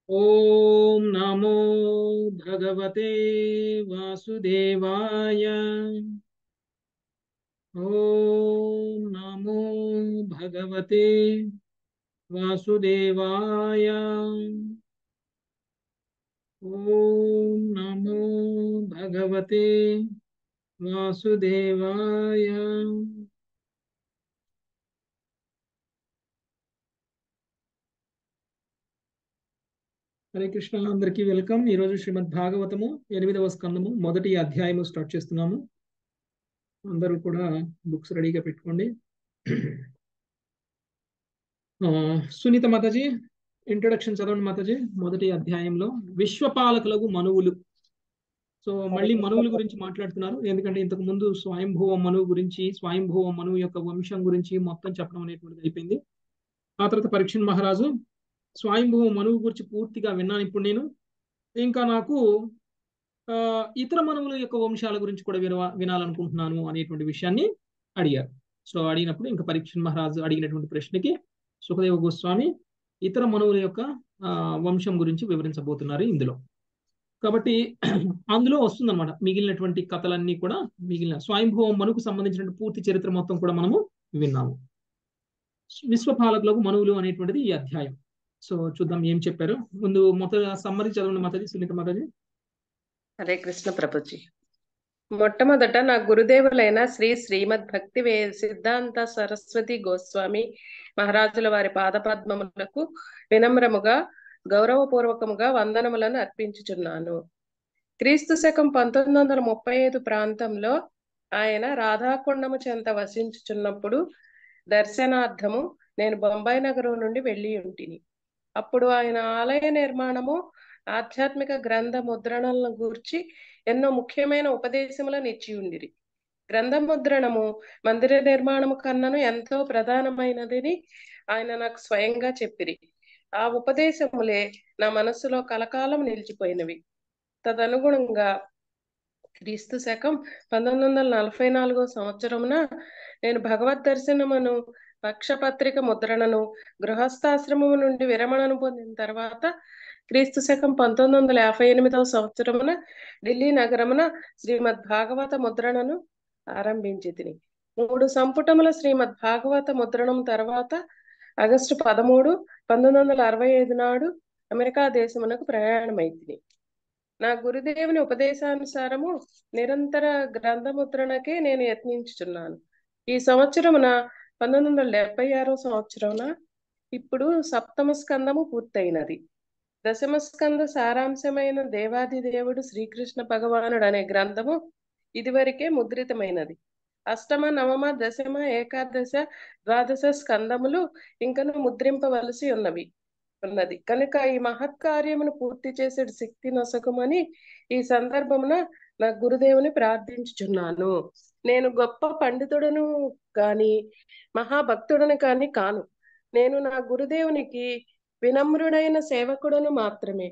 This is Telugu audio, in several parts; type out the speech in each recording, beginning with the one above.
ॐ नमो भगवते वासुदेवाय ॐ नमो भगवते वासुदेवाय ॐ नमो भगवते वासुदेवाय హరే కృష్ణ అందరికీ వెల్కమ్ ఈరోజు శ్రీమద్ భాగవతము ఎనిమిదవ స్కందము మొదటి అధ్యాయము స్టార్ట్ చేస్తున్నాము అందరూ కూడా బుక్స్ రెడీగా పెట్టుకోండి ఆ, సునీత మాతాజీ ఇంట్రొడక్షన్ చదవండి మాతాజీ మొదటి అధ్యాయంలో విశ్వపాలకులకు మనువులు సో మళ్ళీ మనువుల గురించి మాట్లాడుతున్నారు ఎందుకంటే ఇంతకు ముందు స్వయంభువ మనువు గురించి స్వయంభువ మనువు యొక్క వంశం గురించి మొత్తం చెప్పడం అనేటువంటిది అయిపోయింది ఆ తర్వాత పరీక్షణ్ మహారాజు స్వయంభువ మనువు గురించి పూర్తిగా విన్నాను ఇప్పుడు నేను ఇంకా నాకు ఆ, ఇతర మనువుల యొక్క వంశాల గురించి కూడా వినవ వినాలనుకుంటున్నాను అనేటువంటి విషయాన్ని అడిగారు సో అడిగినప్పుడు ఇంకా పరీక్షణ్ మహారాజు అడిగినటువంటి ప్రశ్నకి సుఖదేవ గోస్వామి ఇతర మనువుల యొక్క ఆ, వంశం గురించి వివరించబోతున్నారు ఇందులో కాబట్టి అందులో వస్తుందన్నమాట మిగిలినటువంటి కథలన్నీ కూడా మిగిలిన స్వయంభవం మనుకు సంబంధించిన పూర్తి చరిత్ర మొత్తం కూడా మనము విన్నాము విశ్వపాలకులకు మనువులు అనేటువంటిది ఈ అధ్యాయం సో చూద్దాం ఏం చెప్పారు ముందు మొదట సమ్మరి చదవండి మాతాజీ సునీత మాతాజీ హరే కృష్ణ ప్రభుజీ మొట్టమొదట నా గురుదేవులైన శ్రీ శ్రీమద్ భక్తి వే సిద్ధాంత సరస్వతి గోస్వామి మహారాజుల వారి పాదపద్మములకు వినమ్రముగా గౌరవపూర్వకముగా వందనములను అర్పించుచున్నాను క్రీస్తు శకం పంతొమ్మిది వందల ముప్పై ఐదు ప్రాంతంలో ఆయన రాధాకొండము చెంత వసించుచున్నప్పుడు దర్శనార్థము నేను బొంబాయి నగరం నుండి వెళ్ళి ఉంటిని అప్పుడు ఆయన ఆలయ నిర్మాణము ఆధ్యాత్మిక గ్రంథ ముద్రణలను గూర్చి ఎన్నో ముఖ్యమైన ఉపదేశములను ఇచ్చి ఉండిరి గ్రంథ ముద్రణము మందిర నిర్మాణము కన్నను ఎంతో ప్రధానమైనదని ఆయన నాకు స్వయంగా చెప్పిరి ఆ ఉపదేశములే నా మనస్సులో కలకాలం నిలిచిపోయినవి తదనుగుణంగా క్రీస్తు శకం పంతొమ్మిది వందల నలభై నాలుగో సంవత్సరమున నేను భగవద్ దర్శనమును పక్షపత్రిక ముద్రణను గృహస్థాశ్రమము నుండి విరమణను పొందిన తర్వాత క్రీస్తు శకం పంతొమ్మిది వందల యాభై ఎనిమిదవ సంవత్సరమున ఢిల్లీ నగరమున శ్రీమద్ భాగవత ముద్రణను ఆరంభించి తిని మూడు సంపుటముల శ్రీమద్ భాగవత ముద్రణం తర్వాత ఆగస్టు పదమూడు పంతొమ్మిది వందల అరవై ఐదు నాడు అమెరికా దేశమునకు ప్రయాణమైతిని నా గురుదేవుని ఉపదేశానుసారము నిరంతర గ్రంథ ముద్రణకే నేను యత్నించుచున్నాను ఈ సంవత్సరమున పంతొమ్మిది వందల డెబ్బై ఆరో సంవత్సరమున ఇప్పుడు సప్తమ స్కందము పూర్తయినది దశమ స్కంద సారాంశమైన దేవాది దేవుడు శ్రీకృష్ణ భగవానుడు అనే గ్రంథము ఇదివరకే ముద్రితమైనది అష్టమ నవమ దశమ ఏకాదశ ద్వాదశ స్కందములు ఇంకను ముద్రింపవలసి ఉన్నవి ఉన్నది కనుక ఈ మహత్కార్యమును పూర్తి చేసే శక్తి నొసకమని ఈ సందర్భమున నా గురుదేవుని ప్రార్థించుచున్నాను నేను గొప్ప పండితుడను కాని మహాభక్తుడను కాని కాను నేను నా గురుదేవునికి వినమ్రుడైన సేవకుడను మాత్రమే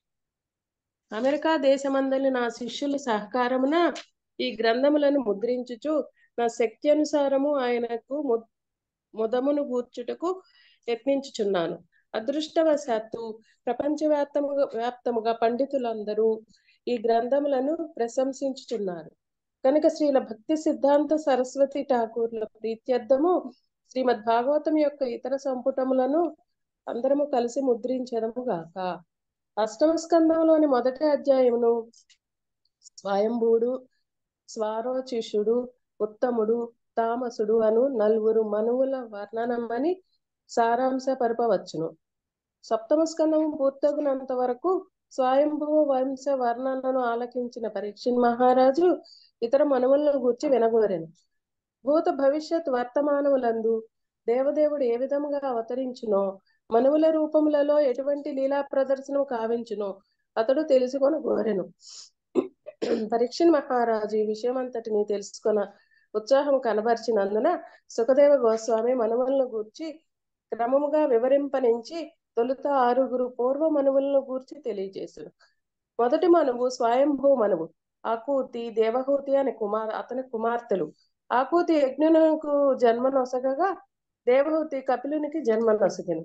అమెరికా దేశమందలి నా శిష్యుల సహకారమున ఈ గ్రంథములను ముద్రించుచు నా శక్తి అనుసారము ఆయనకు ము- ముదమును కూర్చుటకు యత్నించుచున్నాను అదృష్టవశాత్తు ప్రపంచవ్యాప్తముగా వ్యాప్తముగా పండితులందరూ ఈ గ్రంథములను ప్రశంసించుచున్నారు కనుక శ్రీల భక్తి సిద్ధాంత సరస్వతి ఠాకూర్ల ప్రీత్యర్థము శ్రీమద్ భాగవతం యొక్క ఇతర సంపుటములను అందరము కలిసి ముద్రించదము గాక అష్టమ స్కందంలోని మొదటి అధ్యాయమును స్వయంభూడు స్వారోచిషుడు ఉత్తముడు తామసుడు అను నలుగురు మనువుల వర్ణనమని సారాంశపరపవచ్చును సప్తమ స్కందము పూర్తగునంత వరకు స్వయంభువ వంశ వర్ణనను ఆలకించిన పరీక్షణ్ మహారాజు ఇతర మనువులను గూర్చి వినగోరెను భూత భవిష్యత్ వర్తమానములందు దేవదేవుడు ఏ విధముగా అవతరించునో మనువుల రూపములలో ఎటువంటి లీలా ప్రదర్శనం కావించునో అతడు తెలుసుకొని కోరెను పరీక్షణ్ మహారాజు ఈ విషయం అంతటిని తెలుసుకొన ఉత్సాహం కనబరిచినందున సుఖదేవ గోస్వామి మనువులను గూర్చి క్రమముగా వివరింపనించి తొలుత ఆరుగురు పూర్వ మనువులను గూర్చి తెలియజేశాడు మొదటి మనువు స్వయంభూ మనువు ఆకూతి దేవహూతి అనే కుమార్ అతని కుమార్తెలు ఆకూతి యజ్ఞునకు జన్మ నొసగగా దేవహూతి కపిలునికి జన్మ నొసగను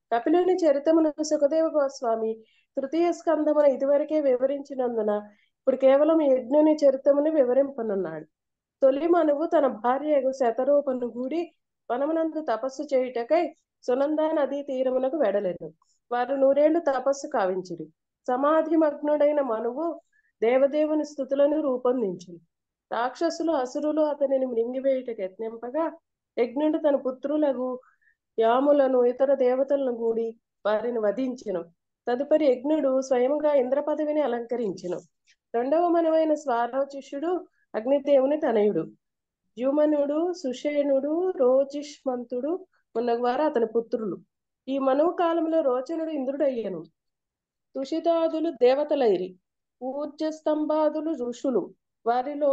కపిలుని చరితమును సుఖదేవ గోస్వామి తృతీయ స్కందమున ఇదివరకే వివరించినందున ఇప్పుడు కేవలం యజ్ఞుని చరితమును వివరింపనున్నాడు తొలి మనువు తన భార్యకు శతరూపను గూడి వనమునందు తపస్సు చేయుటకై సునందా నదీ తీరమునకు వెడలేను వారు నూరేళ్లు తపస్సు కావించిరి సమాధి మగ్నుడైన మనువు దేవదేవుని స్థుతులను రూపొందించింది రాక్షసులు అసురులు అతనిని మృంగివేయుటకు యత్నింపగా యజ్ఞుడు తన పుత్రులకు యాములను ఇతర దేవతలను కూడి వారిని వధించెను తదుపరి యజ్ఞుడు స్వయంగా ఇంద్ర పదవిని అలంకరించెను రెండవ మనవైన స్వారోచిష్యుడు అగ్నిదేవుని తనయుడు ద్యుమనుడు సుషేణుడు రోజిష్మంతుడు ఉన్నవారు అతని పుత్రులు ఈ మనువు కాలంలో రోచనుడు ఇంద్రుడు అయ్యను తుషితాదులు దేవతలైరి ఊర్జస్తంభాదులు ఋషులు వారిలో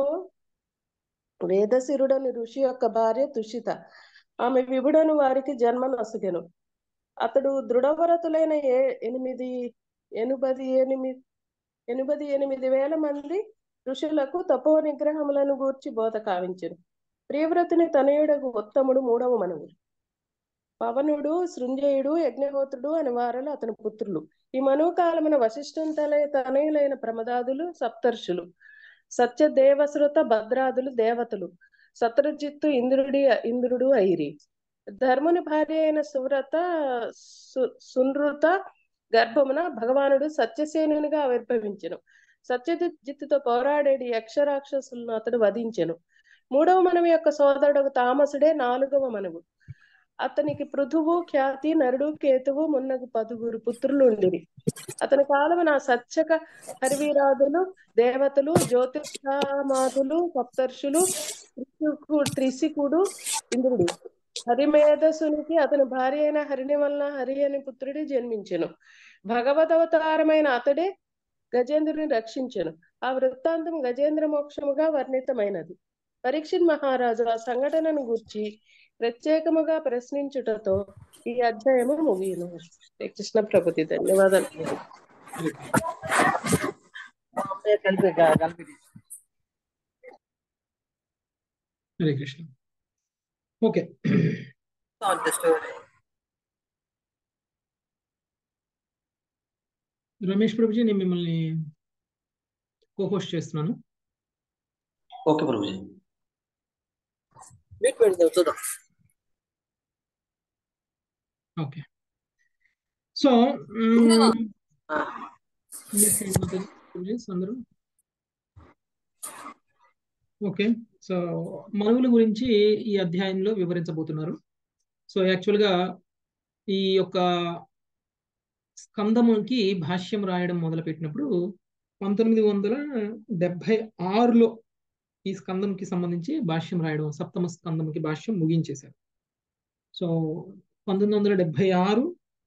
వేదశిరుడని ఋషి యొక్క భార్య తుషిత ఆమె విభుడను వారికి జన్మ నసుగెను అతడు దృఢవరతులైన ఏ ఎనిమిది ఎనుబది ఎనిమిది ఎనిమిది ఎనిమిది వేల మంది ఋషులకు తపో నిగ్రహములను గూర్చి బోధ కావించెను ప్రియవ్రతుని తనయుడకు ఉత్తముడు మూడవ మనవు పవనుడు సృంజయుడు యజ్ఞహోత్రుడు అని వారలు అతని పుత్రులు ఈ మనువు కాలమున వశిష్ఠుని తలయ తనయులైన ప్రమదాదులు సప్తర్షులు సత్యదేవశ్రుత భద్రాదులు దేవతలు సత్రజిత్తు ఇంద్రుడి ఇంద్రుడు ఐరి ధర్ముని భార్య అయిన సువ్రత సునృత గర్భమున భగవానుడు సత్యసేనునిగా ఆవిర్భవించెను సత్యజిత్తుతో పోరాడేటి యక్షరాక్షసులను అతడు వధించెను మూడవ మనవి యొక్క సోదరుడు తామసుడే నాలుగవ మనవు అతనికి పృథువు ఖ్యాతి నరుడు కేతువు మున్నగు పదుగురు పుత్రులు ఉండిరి అతని కాలమున సత్యక హరివీరాదులు దేవతలు జ్యోతిషామాదులు సప్తర్షులు త్రిశికుడు ఇంద్రుడు హరిమేధసునికి అతని భార్య అయిన హరిని వలన హరి అని పుత్రుడి జన్మించెను భగవదవతారమైన అతడే గజేంద్రుని రక్షించెను ఆ వృత్తాంతం గజేంద్ర మోక్షముగా వర్ణితమైనది పరీక్షిత్ మహారాజు ఆ సంఘటనను గూర్చి ప్రత్యేకముగా ప్రశ్నించుటతో ఈ అధ్యాయము ముగియను కృష్ణ ప్రభుతి ధన్యవాదాలు కలిపి కలిపి హరే కృష్ణ ఓకే స్టోరీ రమేష్ ప్రభుజీ నేను మిమ్మల్ని కోహోస్ట్ చేస్తున్నాను ఓకే ప్రభుజీ మీట్ పెడదాం చూద్దాం ఓకే సో అందరూ ఓకే సో మనువుల గురించి ఈ అధ్యాయంలో వివరించబోతున్నారు సో యాక్చువల్గా ఈ యొక్క స్కందముకి భాష్యం రాయడం మొదలుపెట్టినప్పుడు పంతొమ్మిది వందల డెబ్భై ఆరులో ఈ స్కందంకి సంబంధించి భాష్యం రాయడం సప్తమ స్కందంకి భాష్యం ముగించేశారు సో పంతొమ్మిది వందల డెబ్భై ఆరు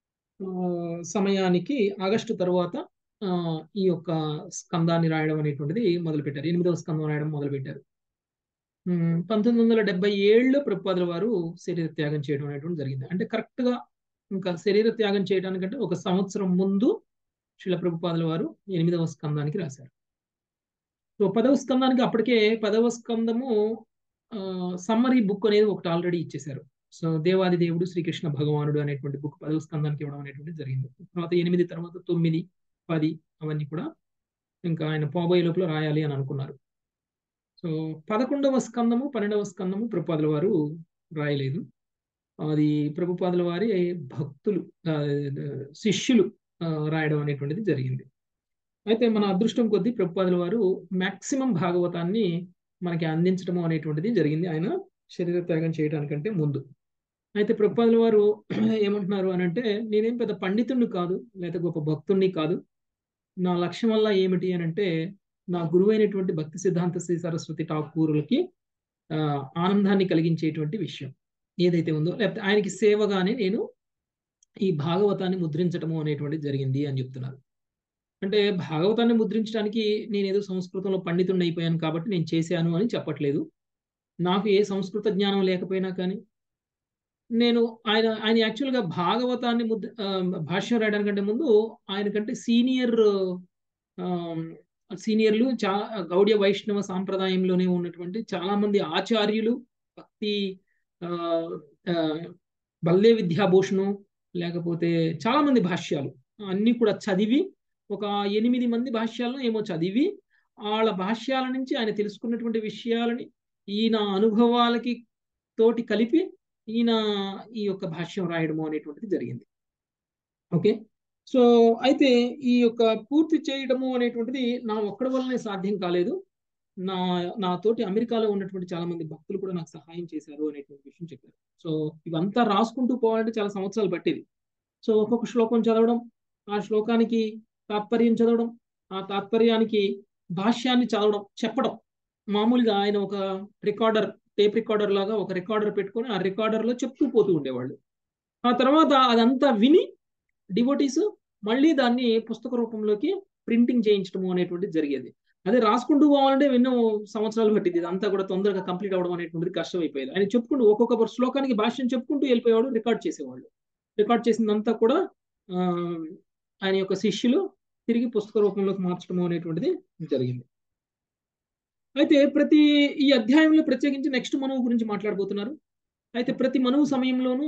సమయానికి ఆగస్టు తర్వాత ఈ యొక్క స్కందాన్ని రాయడం అనేటువంటిది మొదలుపెట్టారు ఎనిమిదవ స్కందం రాయడం మొదలుపెట్టారు పంతొమ్మిది వందల డెబ్బై ఏళ్ళు ప్రభుపాదుల వారు శరీర త్యాగం చేయడం అనేటువంటి జరిగింది అంటే కరెక్ట్గా ఇంకా శరీర త్యాగం చేయడానికంటే ఒక సంవత్సరం ముందు శిల ప్రభుపాదుల వారు ఎనిమిదవ స్కందానికి రాశారు సో పదవ స్కందానికి అప్పటికే పదవ స్కందము సమ్మరీ బుక్ అనేది ఒకటి ఆల్రెడీ ఇచ్చేశారు సో దేవాది దేవుడు శ్రీకృష్ణ భగవానుడు అనేటువంటి బుక్ పదవ స్కందానికి ఇవ్వడం అనేటువంటి జరిగింది తర్వాత ఎనిమిది తర్వాత తొమ్మిది పది అవన్నీ కూడా ఇంకా ఆయన పోబోయే లోపల రాయాలి అని అనుకున్నారు సో పదకొండవ స్కందము పన్నెండవ స్కందము ప్రభుపాదుల వారు రాయలేదు అది ప్రభుపాదుల వారి భక్తులు శిష్యులు రాయడం అనేటువంటిది జరిగింది అయితే మన అదృష్టం కొద్దీ ప్రభుపాదుల వారు మాక్సిమం భాగవతాన్ని మనకి అందించడం అనేటువంటిది జరిగింది ఆయన శరీర త్యాగం చేయడానికంటే ముందు అయితే ప్రభుపాదుల వారు ఏమంటున్నారు అని అంటే నేనేం పెద్ద పండితుడిని కాదు లేదా గొప్ప భక్తుడిని కాదు నా లక్ష్యం వల్ల ఏమిటి అని అంటే నా గురువైనటువంటి భక్తి సిద్ధాంత శ్రీ సరస్వతి ఠాకూరులకి ఆనందాన్ని కలిగించేటువంటి విషయం ఏదైతే ఉందో లేకపోతే ఆయనకి సేవగానే నేను ఈ భాగవతాన్ని ముద్రించడము అనేటువంటిది జరిగింది అని చెప్తున్నారు అంటే భాగవతాన్ని ముద్రించడానికి నేను ఏదో సంస్కృతంలో పండితుడిని అయిపోయాను కాబట్టి నేను చేశాను అని చెప్పట్లేదు నాకు ఏ సంస్కృత జ్ఞానం లేకపోయినా కానీ నేను ఆయన ఆయన యాక్చువల్గా భాగవతాన్ని ముద్ర భాష్యం రాయడానికంటే ముందు ఆయన కంటే సీనియర్ సీనియర్లు చా గౌడ్య వైష్ణవ సాంప్రదాయంలోనే ఉన్నటువంటి చాలా మంది ఆచార్యులు భక్తి బల్లే విద్యాభూషణు లేకపోతే చాలా మంది భాష్యాలు అన్ని కూడా చదివి ఒక ఎనిమిది మంది భాష్యాలను ఏమో చదివి వాళ్ళ భాష్యాల నుంచి ఆయన తెలుసుకున్నటువంటి విషయాలని ఈయన అనుభవాలకి తోటి కలిపి ఈయన ఈ యొక్క భాష్యం రాయడము అనేటువంటిది జరిగింది ఓకే సో అయితే ఈ యొక్క పూర్తి చేయడము అనేటువంటిది నా ఒక్కడి వల్లనే సాధ్యం కాలేదు నా నాతోటి అమెరికాలో ఉన్నటువంటి చాలా మంది భక్తులు కూడా నాకు సహాయం చేశారు అనేటువంటి విషయం చెప్పారు సో ఇవంతా రాసుకుంటూ పోవాలంటే చాలా సంవత్సరాలు పట్టేది సో ఒక్కొక్క శ్లోకం చదవడం ఆ శ్లోకానికి తాత్పర్యం చదవడం ఆ తాత్పర్యానికి భాష్యాన్ని చదవడం చెప్పడం మామూలుగా ఆయన ఒక రికార్డర్ టేప్ రికార్డర్ లాగా ఒక రికార్డర్ పెట్టుకొని ఆ రికార్డర్ లో చెప్తూ పోతూ ఉండేవాళ్ళు ఆ తర్వాత అదంతా విని డివోటీస్ మళ్ళీ దాన్ని పుస్తక రూపంలోకి ప్రింటింగ్ చేయించడం అనేటువంటిది జరిగేది అదే రాసుకుంటూ పోవాలంటే ఎన్నో సంవత్సరాలు పట్టింది ఇదంతా కూడా తొందరగా కంప్లీట్ అవ్వడం అనేటువంటిది కష్టం అయిపోయేది ఆయన చెప్పుకుంటూ ఒక్కొక్క శ్లోకానికి భాష్యం చెప్పుకుంటూ వెళ్ళిపోయేవాడు రికార్డ్ చేసేవాళ్ళు రికార్డ్ చేసిందంతా కూడా ఆయన యొక్క శిష్యులు తిరిగి పుస్తక రూపంలోకి మార్చడం అనేటువంటిది జరిగింది అయితే ప్రతి ఈ అధ్యాయంలో ప్రత్యేకించి నెక్స్ట్ మనువు గురించి మాట్లాడబోతున్నారు అయితే ప్రతి మనువు సమయంలోనూ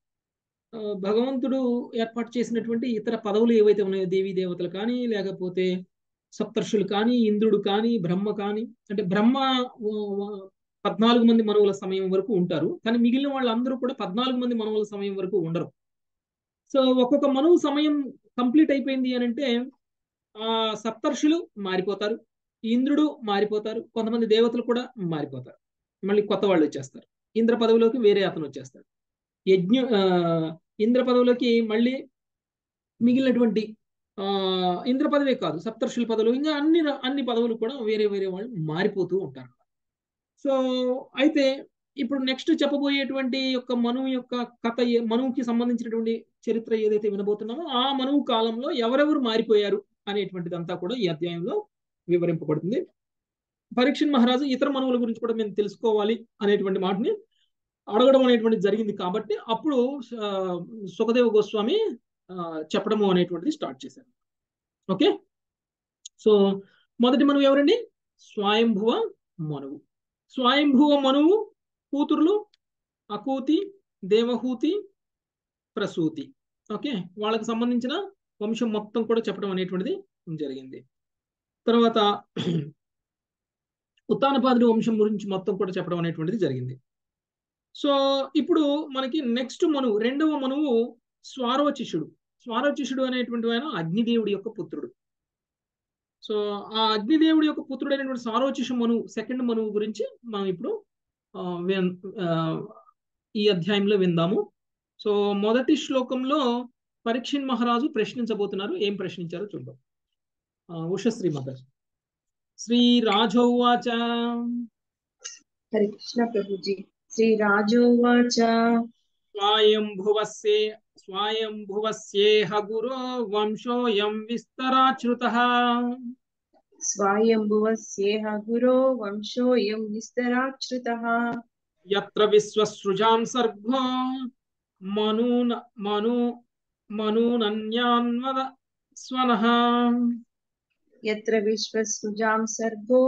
భగవంతుడు ఏర్పాటు చేసినటువంటి ఇతర పదవులు ఏవైతే ఉన్నాయో దేవీ దేవతలు కానీ లేకపోతే సప్తర్షులు కానీ ఇంద్రుడు కానీ బ్రహ్మ కానీ అంటే బ్రహ్మ పద్నాలుగు మంది మనువుల సమయం వరకు ఉంటారు కానీ మిగిలిన వాళ్ళందరూ కూడా పద్నాలుగు మంది మనువుల సమయం వరకు ఉండరు సో ఒక్కొక్క మనువు సమయం కంప్లీట్ అయిపోయింది అని అంటే ఆ సప్తర్షులు మారిపోతారు ఇంద్రుడు మారిపోతారు కొంతమంది దేవతలు కూడా మారిపోతారు మళ్ళీ కొత్త వాళ్ళు వచ్చేస్తారు ఇంద్ర పదవిలోకి వేరే అతను వచ్చేస్తాడు యజ్ఞ ఇంద్ర పదవిలోకి మళ్ళీ మిగిలినటువంటి ఆ ఇంద్ర పదవే కాదు సప్తర్షుల పదవులు ఇంకా అన్ని అన్ని పదవులు కూడా వేరే వేరే వాళ్ళు మారిపోతూ ఉంటారు సో అయితే ఇప్పుడు నెక్స్ట్ చెప్పబోయేటువంటి యొక్క మనువు యొక్క కథ మనువుకి సంబంధించినటువంటి చరిత్ర ఏదైతే వినబోతున్నామో ఆ మనువు కాలంలో ఎవరెవరు మారిపోయారు అనేటువంటిదంతా కూడా ఈ అధ్యాయంలో వివరింపబడుతుంది పరీక్షణ్ మహారాజు ఇతర మనువుల గురించి కూడా మేము తెలుసుకోవాలి అనేటువంటి మాటని అడగడం అనేటువంటిది జరిగింది కాబట్టి అప్పుడు సుఖదేవ గోస్వామి చెప్పడము అనేటువంటిది స్టార్ట్ చేశారు ఓకే సో మొదటి మనువు ఎవరండి స్వయంభువ మనువు స్వయంభువ మనువు కూతుర్లు అకూతి దేవహూతి ప్రసూతి ఓకే వాళ్ళకి సంబంధించిన వంశం మొత్తం కూడా చెప్పడం అనేటువంటిది జరిగింది తర్వాత ఉత్తానపాదుడి వంశం గురించి మొత్తం కూడా చెప్పడం అనేటువంటిది జరిగింది సో ఇప్పుడు మనకి నెక్స్ట్ మనువు రెండవ మనువు స్వారోచిషుడు స్వారోచిషుడు అనేటువంటి ఆయన అగ్నిదేవుడి యొక్క పుత్రుడు సో ఆ అగ్నిదేవుడి యొక్క పుత్రుడు అయినటువంటి సారోచిషు మనువు సెకండ్ మనువు గురించి మనం ఇప్పుడు ఈ అధ్యాయంలో విందాము సో మొదటి శ్లోకంలో పరీక్షణ్ మహారాజు ప్రశ్నించబోతున్నారు ఏం ప్రశ్నించారో చూద్దాం ఉషశ్రీ మత శ్రీ రాజోవాచ హరే కృష్ణ ప్రభుజీ శ్రీ రాజోవాచ స్వాయంభువస్యే స్వాయంభువస్యేహ గురో వంశోయం విస్తరాశ్రుత స్వాయంభువస్యేహ గురో వంశోయం విస్తరాశ్రుత యత్ర విశ్వసృజాం సర్గో మనూన మను మనూనన్యాన్వద స్వనః యత్ర విశ్వసృజాం సర్గో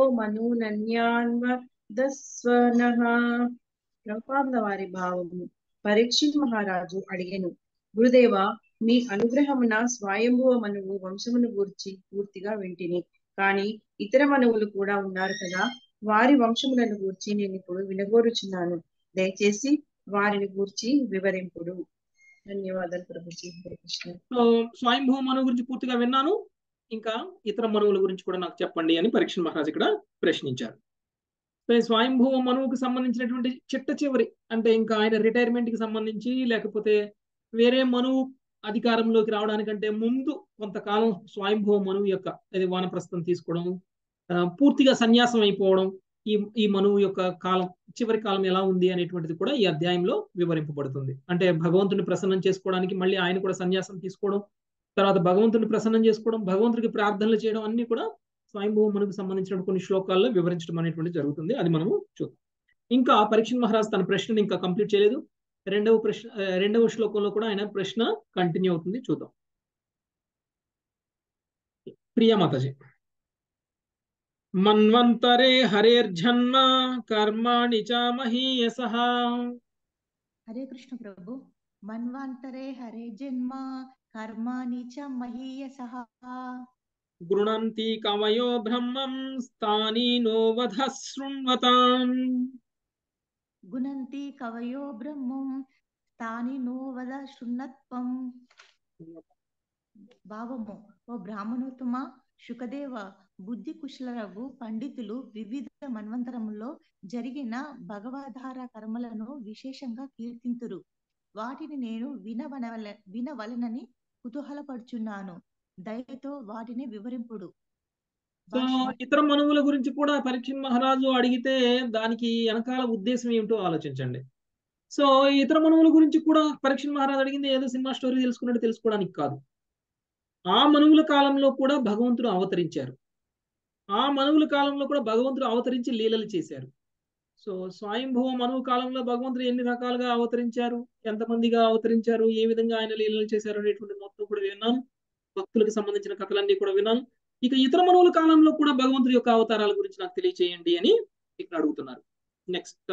మనూనన్యాన్వదస్వనః ప్రభుపాదుల వారి భావము పరీక్షిత్ మహారాజు అడిగెను గురుదేవ మీ అనుగ్రహమున స్వయంభువ మనువు వంశమును గూర్చి పూర్తిగా వింటిని కానీ ఇతర మనువులు కూడా ఉన్నారు కదా వారి వంశములను గూర్చి నేను ఇప్పుడు వినగోరుచున్నాను దయచేసి వారిని గూర్చి వివరింపుడు ధన్యవాదాలు ప్రభుజీ హరే కృష్ణ స్వయంభూ మనువు గురించి పూర్తిగా విన్నాను ఇంకా ఇతర మనువుల గురించి కూడా నాకు చెప్పండి అని పరీక్ష మహారాజ్ ఇక్కడ ప్రశ్నించారు స్వయంభూవ మనువుకి సంబంధించినటువంటి చిట్ట చివరి అంటే ఇంకా ఆయన రిటైర్మెంట్ కి సంబంధించి లేకపోతే వేరే మనువు అధికారంలోకి రావడానికంటే ముందు కొంతకాలం స్వయంభూవ మనువు యొక్క అది వానప్రస్థం తీసుకోవడం పూర్తిగా సన్యాసం అయిపోవడం ఈ ఈ మనువు యొక్క కాలం చివరి కాలం ఎలా ఉంది అనేటువంటిది కూడా ఈ అధ్యాయంలో వివరింపబడుతుంది అంటే భగవంతుని ప్రసన్నం చేసుకోవడానికి మళ్ళీ ఆయన కూడా సన్యాసం తీసుకోవడం తర్వాత భగవంతుని ప్రసన్నం చేసుకోవడం భగవంతుడికి ప్రార్థనలు చేయడం అన్ని కూడా స్వయంభూ మనకు సంబంధించిన కొన్ని శ్లోకాల్లో వివరించడం అనేటువంటి జరుగుతుంది అది మనము చూద్దాం ఇంకా పరీక్ష మహారాజ్ తన ప్రశ్నను ఇంకా కంప్లీట్ చేయలేదు రెండవ ప్రశ్న రెండవ శ్లోకంలో కూడా ఆయన ప్రశ్న కంటిన్యూ అవుతుంది చూద్దాం ప్రియ మాతాజీ మన్వంతరే హరేర్జన్మ కర్మాణి చ మహీయస హరే కృష్ణ ప్రభు మన్వంతరే హరే జన్మ కర్మాణి చ మహీయసః గృణంతి కవయో బ్రహ్మం స్థానీనో వధ శృణ్వతాం గుణంతి కవయో బ్రహ్మం తాని నో వద శృణత్వం భావము ఓ బ్రాహ్మణోత్తమ శుకదేవ బుద్ధి కుశలరగు పండితులు వివిధ మన్వంతరములో జరిగిన భగవద్ధార కర్మలను విశేషంగా కీర్తింతురు వాటిని నేను వినవనవల వినవలనని కుతూహలపడుచున్నాను దయతో వాటిని వివరింపుడు సో ఇతర మనువుల గురించి కూడా పరీక్షణ్ మహారాజు అడిగితే దానికి వెనకాల ఉద్దేశం ఏమిటో ఆలోచించండి సో ఇతర మనువుల గురించి కూడా పరీక్షణ్ మహారాజు అడిగింది ఏదో సినిమా స్టోరీ తెలుసుకున్నట్టు తెలుసుకోవడానికి కాదు ఆ మనువుల కాలంలో కూడా భగవంతుడు అవతరించారు ఆ మనువుల కాలంలో కూడా భగవంతుడు అవతరించి లీలలు చేశారు సో స్వయంభవ మనువు కాలంలో భగవంతుడు ఎన్ని రకాలుగా అవతరించారు ఎంతమందిగా అవతరించారు ఏ విధంగా ఆయన లీలలు చేశారు అనేటువంటి మొత్తం కూడా విన్నాను భక్తులకు సంబంధించిన కథలన్నీ కూడా విన్నాను ఇక ఇతర మనువుల కాలంలో కూడా భగవంతుడి యొక్క అవతారాల గురించి నాకు తెలియచేయండి అని ఇక్కడ అడుగుతున్నారు నెక్స్ట్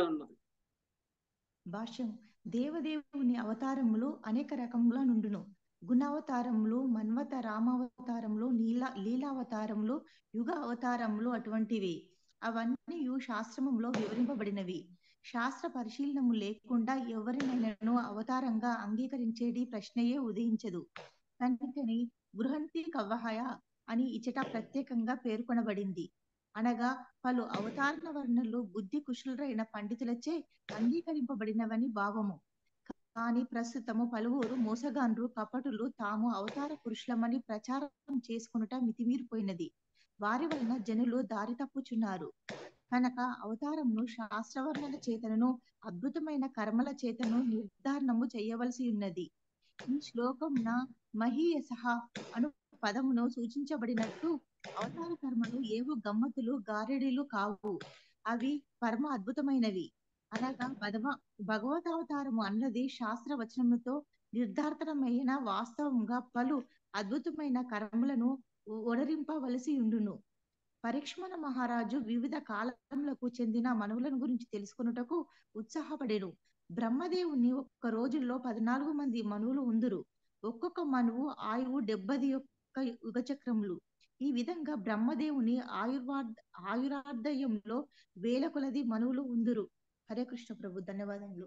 భాష్యం దేవదేవుని అవతారములు అనేక రకముల నుండును గుణావతారములు మన్వత రామావతారములు నీల లీలావతారములు యుగ అవతారములు అటువంటివి అవన్నీ శాస్త్రములో వివరింపబడినవి శాస్త్ర పరిశీలనము లేకుండా ఎవరినైనాను అవతారంగా అంగీకరించేది ప్రశ్నయే ఉదయించదు కనుకని బృహంతి కవ్వహయ అని ఇచట ప్రత్యేకంగా పేర్కొనబడింది అనగా పలు అవతారణ వర్ణలు బుద్ధి కుశలురైన పండితులచే అంగీకరింపబడినవని భావము కానీ ప్రస్తుతము పలువురు మోసగాండ్రు కపటులు తాము అవతార పురుషులమని ప్రచారం చేసుకునుట మితిమీరిపోయినది వారి వలన జనులు దారి తప్పుచున్నారు కనుక అవతారంను శాస్త్రవర్ణల చేతను అద్భుతమైన కర్మల చేతను నిర్ధారణము చేయవలసి ఉన్నది ఈ శ్లోకమున మహీయసహ అను పదమును సూచించబడినట్టు అవతార కర్మలు ఏవో గమ్మతులు గారెడీలు కావు అవి పరమ అద్భుతమైనవి అనగా భగవ భగవతావతారము అన్నది శాస్త్ర వచనముతో నిర్ధారితమైన వాస్తవంగా పలు అద్భుతమైన కర్మలను ఒడరింపవలసి ఉండును పరీక్షమణ మహారాజు వివిధ కాలములకు చెందిన మనువులను గురించి తెలుసుకొనుటకు ఉత్సాహపడెను బ్రహ్మదేవుని ఒక్క రోజుల్లో పద్నాలుగు మంది మనువులు ఉందురు ఒక్కొక్క మనువు ఆయువు డెబ్బది యొక్క యుగచక్రములు ఈ విధంగా బ్రహ్మదేవుని ఆయుర్వాద్ ఆయురార్ధయంలో వేల కొలది మనువులు ఉందురు హరే కృష్ణ ప్రభు ధన్యవాదములు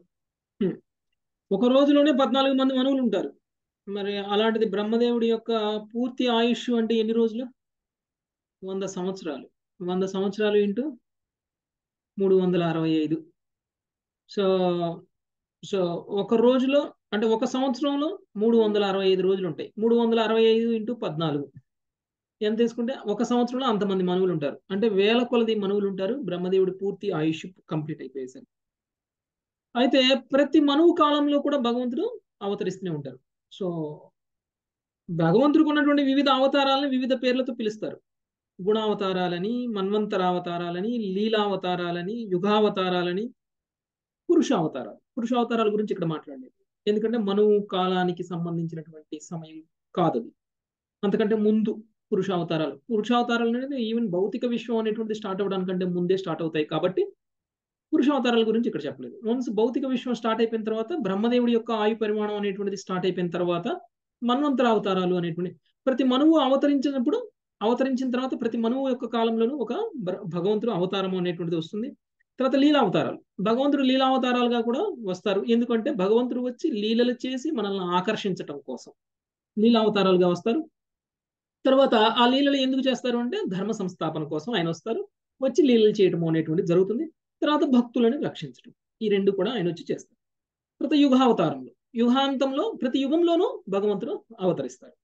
ఒక రోజులోనే పద్నాలుగు మంది మనువులు ఉంటారు మరి అలాంటిది బ్రహ్మదేవుడి యొక్క పూర్తి ఆయుష్ అంటే ఎన్ని రోజులు వంద సంవత్సరాలు వంద సంవత్సరాలు ఇంటూ మూడు వందల అరవై ఐదు సో సో ఒక రోజులో అంటే ఒక సంవత్సరంలో మూడు వందల అరవై ఐదు రోజులు ఉంటాయి మూడు వందల అరవై ఐదు ఇంటూ పద్నాలుగు ఎంత తీసుకుంటే ఒక సంవత్సరంలో అంతమంది మనువులు ఉంటారు అంటే వేల కొలది మనువులు ఉంటారు బ్రహ్మదేవుడి పూర్తి ఆయుష్ కంప్లీట్ అయిపోయేసరికి అయితే ప్రతి మనువు కాలంలో కూడా భగవంతుడు అవతరిస్తూనే ఉంటారు సో భగవంతుడికి ఉన్నటువంటి వివిధ అవతారాలను వివిధ పేర్లతో పిలుస్తారు గుణావతారాలని మన్వంతరావతారాలని లీలావతారాలని యుగావతారాలని పురుషావతారాలు పురుషావతారాల గురించి ఇక్కడ మాట్లాడలేదు ఎందుకంటే మనువు కాలానికి సంబంధించినటువంటి సమయం కాదు అది అంతకంటే ముందు పురుషావతారాలు పురుషావతారాలు అనేది ఈవెన్ భౌతిక విశ్వం అనేటువంటి స్టార్ట్ అవ్వడానికంటే ముందే స్టార్ట్ అవుతాయి కాబట్టి పురుషావతారాల గురించి ఇక్కడ చెప్పలేదు వన్స్ భౌతిక విశ్వం స్టార్ట్ అయిపోయిన తర్వాత బ్రహ్మదేవుడి యొక్క ఆయు పరిమాణం అనేటువంటిది స్టార్ట్ అయిపోయిన తర్వాత మన్వంతర అవతారాలు అనేటువంటి ప్రతి మనువు అవతరించినప్పుడు అవతరించిన తర్వాత ప్రతి మనువు యొక్క కాలంలోనూ ఒక భగవంతుడు అవతారం అనేటువంటిది వస్తుంది తర్వాత లీలావతారాలు భగవంతుడు లీలావతారాలుగా కూడా వస్తారు ఎందుకంటే భగవంతుడు వచ్చి లీలలు చేసి మనల్ని ఆకర్షించటం కోసం లీలావతారాలుగా వస్తారు తర్వాత ఆ లీలలు ఎందుకు చేస్తారు అంటే ధర్మ సంస్థాపన కోసం ఆయన వస్తారు వచ్చి లీలలు చేయటం అనేటువంటిది జరుగుతుంది తర్వాత భక్తులను రక్షించడం ఈ రెండు కూడా ఆయన వచ్చి చేస్తారు తర్వాత యుగావతారంలో యుగాంతంలో ప్రతి యుగంలోనూ భగవంతుడు అవతరిస్తారు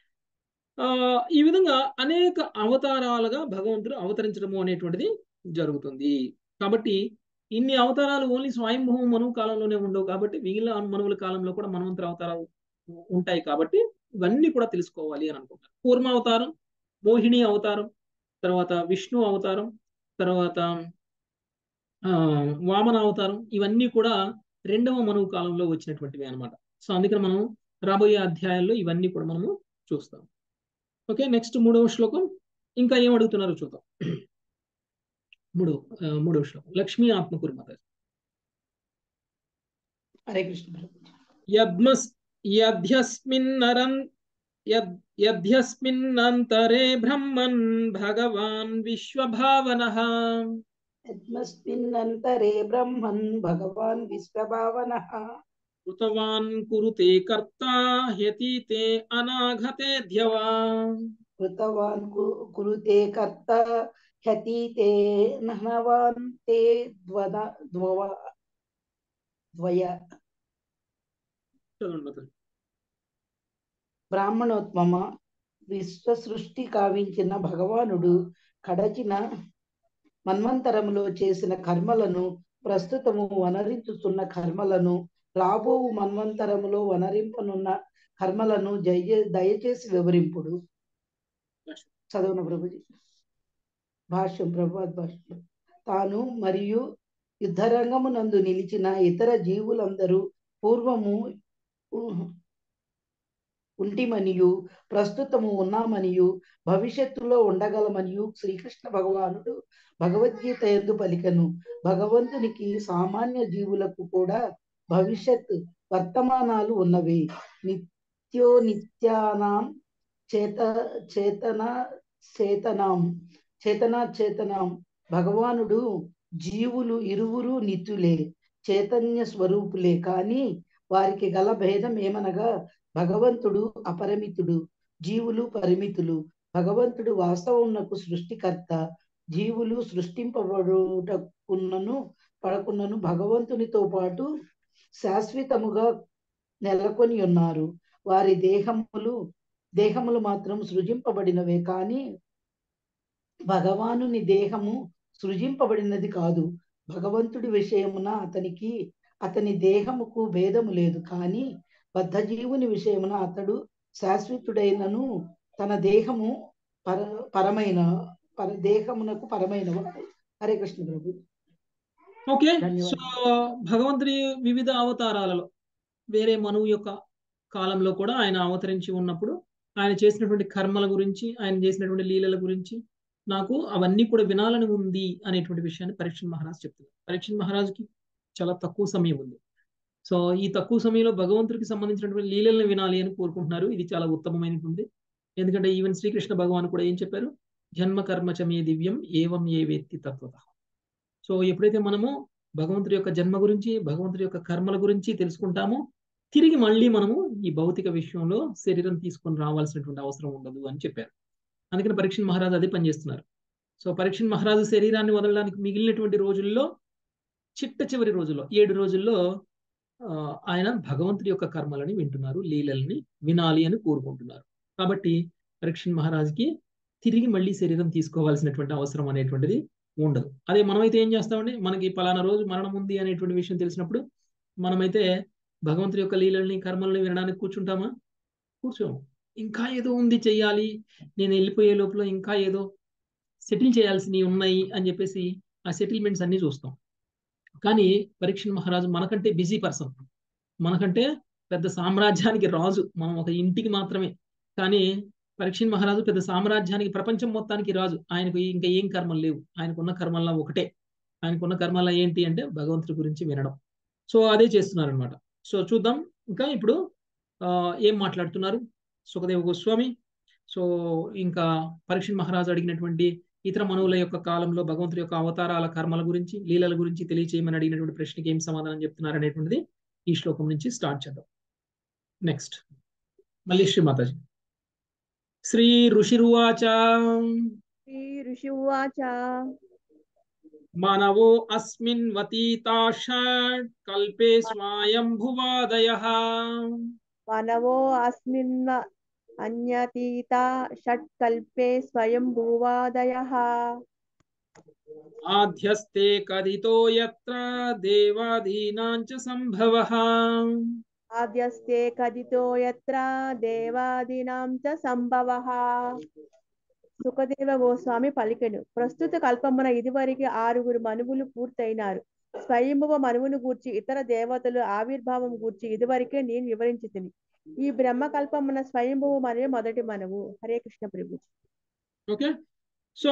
ఆ ఈ విధంగా అనేక అవతారాలుగా భగవంతుడు అవతరించడము అనేటువంటిది జరుగుతుంది కాబట్టి ఇన్ని అవతారాలు ఓన్లీ స్వయంభవం మనువు కాలంలోనే ఉండవు కాబట్టి మిగిలిన మనువుల కాలంలో కూడా మనవంతర అవతారాలు ఉంటాయి కాబట్టి ఇవన్నీ కూడా తెలుసుకోవాలి అని అనుకుంటారు కూర్మ అవతారం మోహిని అవతారం తర్వాత విష్ణు అవతారం తర్వాత వామన అవతారం ఇవన్నీ కూడా రెండవ మనువు కాలంలో వచ్చినటువంటివి అనమాట సో అందుకని మనం రాబోయే అధ్యాయాల్లో ఇవన్నీ కూడా మనము చూస్తాం ఓకే నెక్స్ట్ మూడవ శ్లోకం ఇంకా ఏం అడుగుతున్నారో చూద్దాం మూడవ మూడవ శ్లోకం లక్ష్మీ ఆత్మకుర్మత హరే కృష్ణ యద్మస్ యధ్యస్మిన్నరన్ యద్ యధ్యస్మిన్నంతరే బ్రహ్మన్ భగవాన్ విశ్వభావనః యస్మిన్నంతరే బ్రహ్మన్ భగవాన్ విశ్వభావనః కృతవాన్ కురుతే కర్తా హ్యతీతే అనాఘతే ధ్యవా కృతవాన్ కు- కురుతే కర్త హ్యతీతే నహనవాన్ తే ద్వద ద్వవ ద్వయ చదవండి మాతాజీ. బ్రాహ్మణోత్మమ విశ్వ సృష్టి కావించిన భగవానుడు కడచిన మన్వంతరములో చేసిన కర్మలను ప్రస్తుతము వనరించుతున్న కర్మలను రాబోవు మన్వంతరములో వనరింపనున్న కర్మలను జయ దయచేసి వివరింపుడు చదవన ప్రభుజీ భాష్యం ప్రభాత్ భాష్యం తాను మరియు యుద్ధరంగమునందు నిలిచిన ఇతర జీవులందరూ పూర్వము ఉ- ఉంటిమనియు ప్రస్తుతము ఉన్నామనియు భవిష్యత్తులో ఉండగలమనియు శ్రీకృష్ణ భగవానుడు భగవద్గీత ఎందు పలికను భగవంతునికి సామాన్య జీవులకు కూడా భవిష్యత్ వర్తమానాలు ఉన్నవి నిత్యో నిత్యానాం చేత చేతన చేతనాం చేతనా చేతనాం భగవానుడు జీవులు ఇరువురు నిత్యులే చైతన్య స్వరూపులే కాని వారికి గల భేదం ఏమనగా భగవంతుడు అపరిమితుడు జీవులు పరిమితులు భగవంతుడు వాస్తవమునకు సృష్టికర్త జీవులు సృష్టింపబడుటకున్నను పడకున్నను భగవంతునితో పాటు శాశ్వతముగా నెలకొని ఉన్నారు వారి దేహములు దేహములు మాత్రం సృజింపబడినవే కానీ భగవానుని దేహము సృజింపబడినది కాదు భగవంతుడి విషయమున అతనికి అతని దేహముకు భేదము లేదు కానీ బద్ధజీవుని విషయమున అతడు శాశ్వతుడైనను తన దేహము పర పరమైన పర దేహమునకు పరమైన వాడు హరే కృష్ణ ప్రభు ఓకే సో ధన్యవాదాలు. భగవంతుడి వివిధ అవతారాలలో వేరే మనువు యొక్క కాలంలో కూడా ఆయన అవతరించి ఉన్నప్పుడు ఆయన చేసినటువంటి కర్మల గురించి ఆయన చేసినటువంటి లీలల గురించి నాకు అవన్నీ కూడా వినాలని ఉంది అనేటువంటి విషయాన్ని పరీక్షణ్ మహారాజ్ చెప్తున్నారు పరీక్షణ్ మహారాజుకి చాలా తక్కువ సమయం ఉంది సో ఈ తక్కువ సమయంలో భగవంతుడికి సంబంధించినటువంటి లీలలను వినాలి అని కోరుకుంటున్నారు ఇది చాలా ఉత్తమమైనటువంటి ఎందుకంటే ఈవెన్ శ్రీకృష్ణ భగవాన్ కూడా ఏం చెప్పారు జన్మ కర్మ చమే దివ్యం ఏవం ఏ వేత్తి తత్వత సో ఎప్పుడైతే మనము భగవంతుడి యొక్క జన్మ గురించి భగవంతుడి యొక్క కర్మల గురించి తెలుసుకుంటామో తిరిగి మళ్ళీ మనము ఈ భౌతిక విషయంలో శరీరం తీసుకొని రావాల్సినటువంటి అవసరం ఉండదు అని చెప్పారు అందుకని పరీక్షణ్ మహారాజు అదే పనిచేస్తున్నారు సో పరీక్షణ్ మహారాజు శరీరాన్ని వదలడానికి మిగిలినటువంటి రోజుల్లో చిట్ట చివరి రోజుల్లో ఏడు రోజుల్లో ఆ, ఆయన భగవంతుడి యొక్క కర్మలని వింటున్నారు లీలల్ని వినాలి అని కోరుకుంటున్నారు కాబట్టి పరీక్షణ్ మహారాజుకి తిరిగి మళ్ళీ శరీరం తీసుకోవాల్సినటువంటి అవసరం అనేటువంటిది ఉండదు అదే మనమైతే ఏం చేస్తామండి మనకి పలానా రోజు మరణం ఉంది అనేటువంటి విషయం తెలిసినప్పుడు మనమైతే భగవంతుడి యొక్క లీలల్ని కర్మల్ని వినడానికి కూర్చుంటామా కూర్చోము ఇంకా ఏదో ఉంది చెయ్యాలి నేను వెళ్ళిపోయే లోపల ఇంకా ఏదో సెటిల్ చేయాల్సినవి ఉన్నాయి అని చెప్పేసి ఆ సెటిల్మెంట్స్ అన్ని చూస్తాం కానీ పరీక్షణ్ మహారాజు మనకంటే బిజీ పర్సన్ మనకంటే పెద్ద సామ్రాజ్యానికి రాజు మనం ఒక ఇంటికి మాత్రమే కానీ పరీక్షణ్ మహారాజు పెద్ద సామ్రాజ్యానికి ప్రపంచం మొత్తానికి రాజు ఆయనకు ఇంకా ఏం కర్మలు లేవు ఆయనకున్న కర్మల్లా ఒకటే ఆయనకున్న కర్మల్లా ఏంటి అంటే భగవంతుడి గురించి వినడం సో అదే చేస్తున్నారు అనమాట సో చూద్దాం ఇంకా ఇప్పుడు ఆ, ఏం మాట్లాడుతున్నారు సుఖదేవ గోస్వామి సో ఇంకా పరీక్షణ్ మహారాజు అడిగినటువంటి ఇతర మనువుల యొక్క కాలంలో భగవంతుడి యొక్క అవతారాల కర్మల గురించి లీలల గురించి తెలియచేయమని అడిగినటువంటి ప్రశ్నకి ఏం సమాధానం చెప్తున్నారు అనేటువంటిది ఈ శ్లోకం నుంచి స్టార్ట్ చేద్దాం నెక్స్ట్ మళ్ళీ శ్రీ మాతాజీ శ్రీ ఋషిరువాచ శ్రీ ఋషి ఉవాచ మానవో అస్మిన్ వతీతాషాఢ్ కల్పే స్వయంభువాదయ మనవో అస్మిన్ అన్యతీత షట్కల్పే స్వయంభూవాదయః ఆధ్యస్తే కథితో యత్ర దేవాదీనాం చ సంభవః ఆద్యస్తే కదితో యత్ర దేవాదీనాం చ సంభవః సుఖదేవ గోస్వామి పలికెను ప్రస్తుత కల్పమున ఇదివరకు ఆరుగురు మనువులు పూర్తయినారు స్వయంభవ మనువును గూర్చి ఇతర దేవతలు ఆవిర్భావం గూర్చి ఇదివరకే నేను వివరించి తిని ఈ బ్రహ్మ కల్పమున స్వయంభవ మనువు మొదటి మనవు హరే కృష్ణ ప్రభు ఓకే సో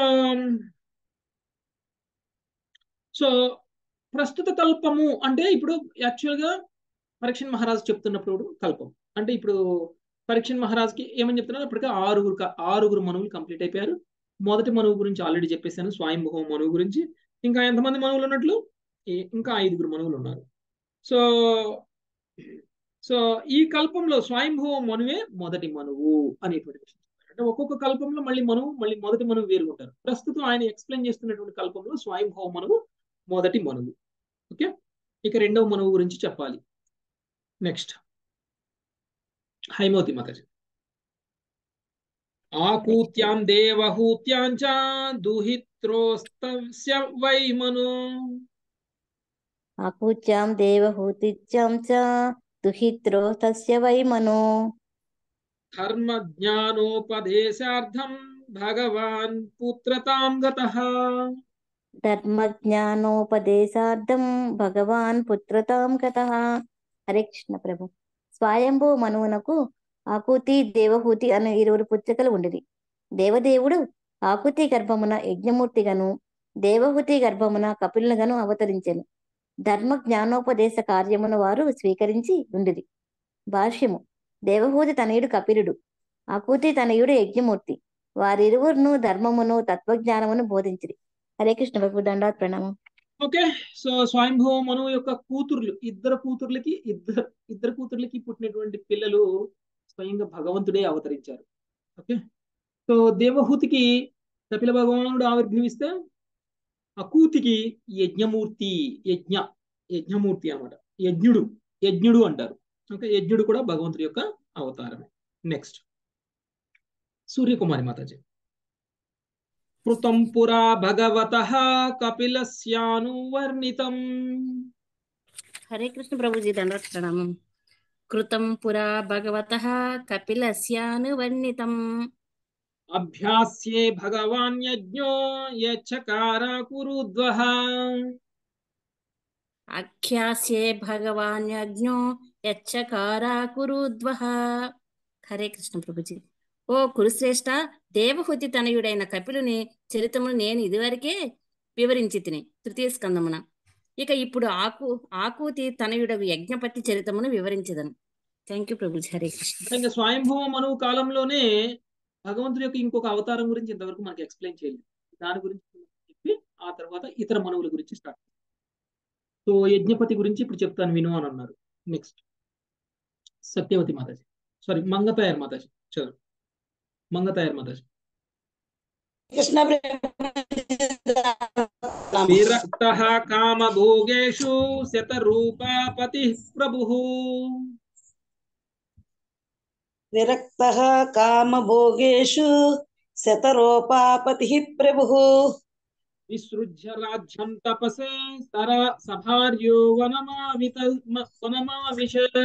సో ప్రస్తుత కల్పము అంటే ఇప్పుడు యాక్చువల్గా పరీక్షణ్ మహారాజు చెప్తున్నప్పుడు కల్పం అంటే ఇప్పుడు పరీక్షణ్ మహారాజ్కి ఏమని చెప్తున్నారు ఇప్పటికే ఆరుగురు క- ఆరుగురు మనువులు కంప్లీట్ అయిపోయారు మొదటి మనువు గురించి ఆల్రెడీ చెప్పేశాను స్వయంభవ మనువు గురించి ఇంకా ఎంతమంది మనువులు ఉన్నట్లు ఈ- ఇంకా ఐదుగురు మనువులు ఉన్నారు సో సో ఈ కల్పంలో స్వయంభవ మనువే మొదటి మనువు అనేటువంటి విషయం అంటే ఒక్కొక్క కల్పంలో మళ్ళీ మనువు మళ్ళీ మొదటి మనువు వేరు ఉంటారు ప్రస్తుతం ఆయన ఎక్స్ప్లెయిన్ చేస్తున్నటువంటి కల్పంలో స్వయంభవ మనువు మొదటి మనువు ఓకే ఇక రెండవ మనువు గురించి చెప్పాలి నెక్స్ట్ హైమోతి మాతాజీ ఆకూత్యాం దేవహూత్యాం చ దుహిత్రోస్తస్య వై మను ఆకూత్యాం దేవహూతిత్యాం చ దుహిత్రో తస్య వై మనో ధర్మ జ్ఞానోపదేశార్థం భగవాన్ పుత్రతాం గతః ధర్మజ్ఞానోపదేశార్థం భగవాన్ పుత్రతాం గతః హరే కృష్ణ ప్రభు స్వయంభూ మనువునకు ఆకూతి దేవహూతి అనే ఇరువురు పుత్రికలు ఉండిరి దేవదేవుడు ఆకుతి గర్భమున యజ్ఞమూర్తిగాను దేవహూతి గర్భమున కపిలుగాను అవతరించెను ధర్మ జ్ఞానోపదేశ కార్యమును వారు స్వీకరించి ఉండిరి భాష్యము దేవహూతి తనయుడు కపిలుడు ఆకూతి తనయుడు యజ్ఞమూర్తి వారిరువురును ధర్మమును తత్వజ్ఞానమును బోధించిరి హరే కృష్ణ ప్రభు దండాత్ ప్రణామం ఓకే సో స్వయంభవ మనువు యొక్క కూతుర్లు ఇద్దరు కూతుర్లకి ఇద్దరు ఇద్దరు కూతుర్లకి పుట్టినటువంటి పిల్లలు స్వయంగా భగవంతుడే అవతరించారు ఓకే సో దేవహూతికి కపిల భగవానుడు ఆవిర్భవిస్తే అకూతికి యజ్ఞమూర్తి యజ్ఞ యజ్ఞమూర్తి అన్నమాట యజ్ఞుడు యజ్ఞుడు అంటారు ఓకే యజ్ఞుడు కూడా భగవంతుడి యొక్క అవతారమే నెక్స్ట్ సూర్యకుమారి మాతాజీ కృతం పురా భగవత కపిలస్యానువర్ణితం హరే కృష్ణ ప్రభుజీ దండాత్ ప్రణామం కృతం పురా భగవత కపిలస్యానువర్ణితం అభ్యాస్యే భగవాన్ యజ్ఞో యచ్చకార కురుద్వః అఖ్యాస్యే భగవాన్ యజ్ఞో యచ్చకారా కురుద్వః హరే కృష్ణ ప్రభుజీ ఓ కురుశ్రేష్ఠ దేవహుతి తనయుడైన కపిలుని చరితమును నేను ఇదివరకే వివరించి తిని తృతీయ స్కందమున ఇక ఇప్పుడు ఆకు ఆకూతి తనయుడగు యజ్ఞపతి చరితమును వివరించదను థ్యాంక్ యూ ప్రభుజీ హరే కృష్ణ ఇంకా స్వయంభవ మనువు కాలంలోనే భగవంతుడి యొక్క ఇంకొక అవతారం గురించి ఇంతవరకు మనకి ఎక్స్ప్లెయిన్ చేయలేదు దాని గురించి చెప్పి ఆ తర్వాత ఇతర మనువుల గురించి స్టార్ట్ సో యజ్ఞపతి గురించి ఇప్పుడు చెప్తాను విను అని అన్నారు నెక్స్ట్ సత్యవతి మాతాజీ సారీ మంగతాయర్ మాతాజీ చదువు మంగతాయర్ మాతాజీ కృష్ణ విరక్త కామభోగేషు శతరూపాపతి ప్రభు విరక్త కామభోగేషు శతరూపాపతి ప్రభు విసృజ్య రాజ్యం తపసే సర సభార్యో వనమావిత వనమావిశత్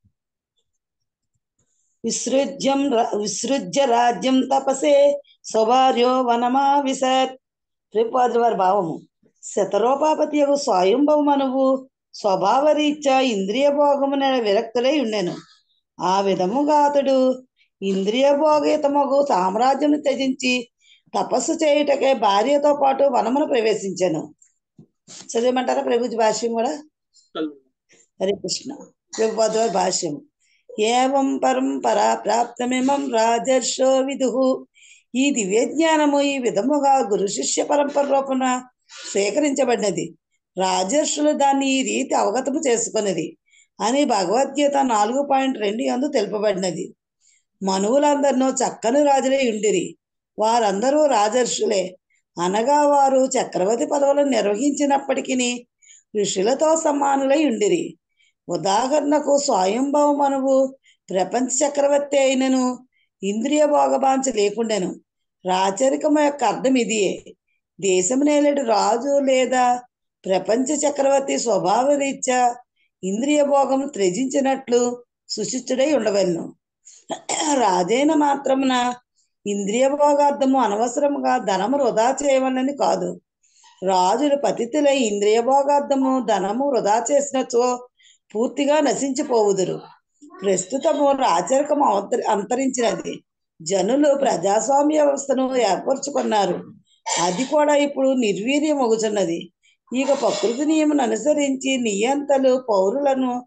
విసృజ్యం ర- విసృజ్య రాజ్యం తపసే స్వభార్యో వనమావిశత్ త్రిపాదుల వారి భావము శతరూపాపతి యొక్క స్వయంభవ మనువు స్వభావరీత్యా ఇంద్రియ భోగమున విరక్తులై ఉండెను ఆ విధముగా అతడు ఇంద్రియ భోగయుతమగు సామ్రాజ్యం త్యజించి తపస్సు చేయుటకే భార్యతో పాటు వనమును ప్రవేశించాను చదివమంటారా ప్రభుజీ భాష్యం కూడా హరే కృష్ణ ప్రభుపాద వారి భాష్యం ఏవం పరంపరా ప్రాప్తమిమం రాజర్షో విదుహు ఈ దివ్య జ్ఞానము ఈ విధముగా గురు శిష్య పరంపర రూపణ స్వీకరించబడినది రాజర్షులు దాన్ని ఈ రీతి అవగతము చేసుకున్నది అని భగవద్గీత నాలుగు పాయింట్ రెండు అందు తెలుపబడినది మనువులందరినూ చక్కని రాజులై ఉండిరి వారందరూ రాజర్షులే అనగా వారు చక్రవర్తి పదవులను నిర్వహించినప్పటికీ ఋషులతో సమానులై ఉండిరి ఉదాహరణకు స్వయంభవ మనువు ప్రపంచ చక్రవర్తి అయినను ఇంద్రియ భోగబాంచ లేకుండాను రాచరికము యొక్క అర్థం ఇదియే దేశం నేలటి రాజు లేదా ప్రపంచ చక్రవర్తి స్వభావ రీత్యా ఇంద్రియ భోగము త్యజించినట్లు సుశిష్టుడై ఉండవలను రాజైన మాత్రమున ఇంద్రియ భోగార్థము అనవసరముగా ధనము వృధా చేయవలని కాదు రాజులు పతితులై ఇంద్రియ భోగార్థము ధనము వృధా చేసినచో పూర్తిగా నశించిపోవుదురు ప్రస్తుతము రాచరికము అవతరి అంతరించినది జనులు ప్రజాస్వామ్య వ్యవస్థను ఏర్పరచుకున్నారు అది కూడా ఇప్పుడు నిర్వీర్యమగుచున్నది ఇక ప్రకృతి నియమను అనుసరించి నియంతలు పౌరులను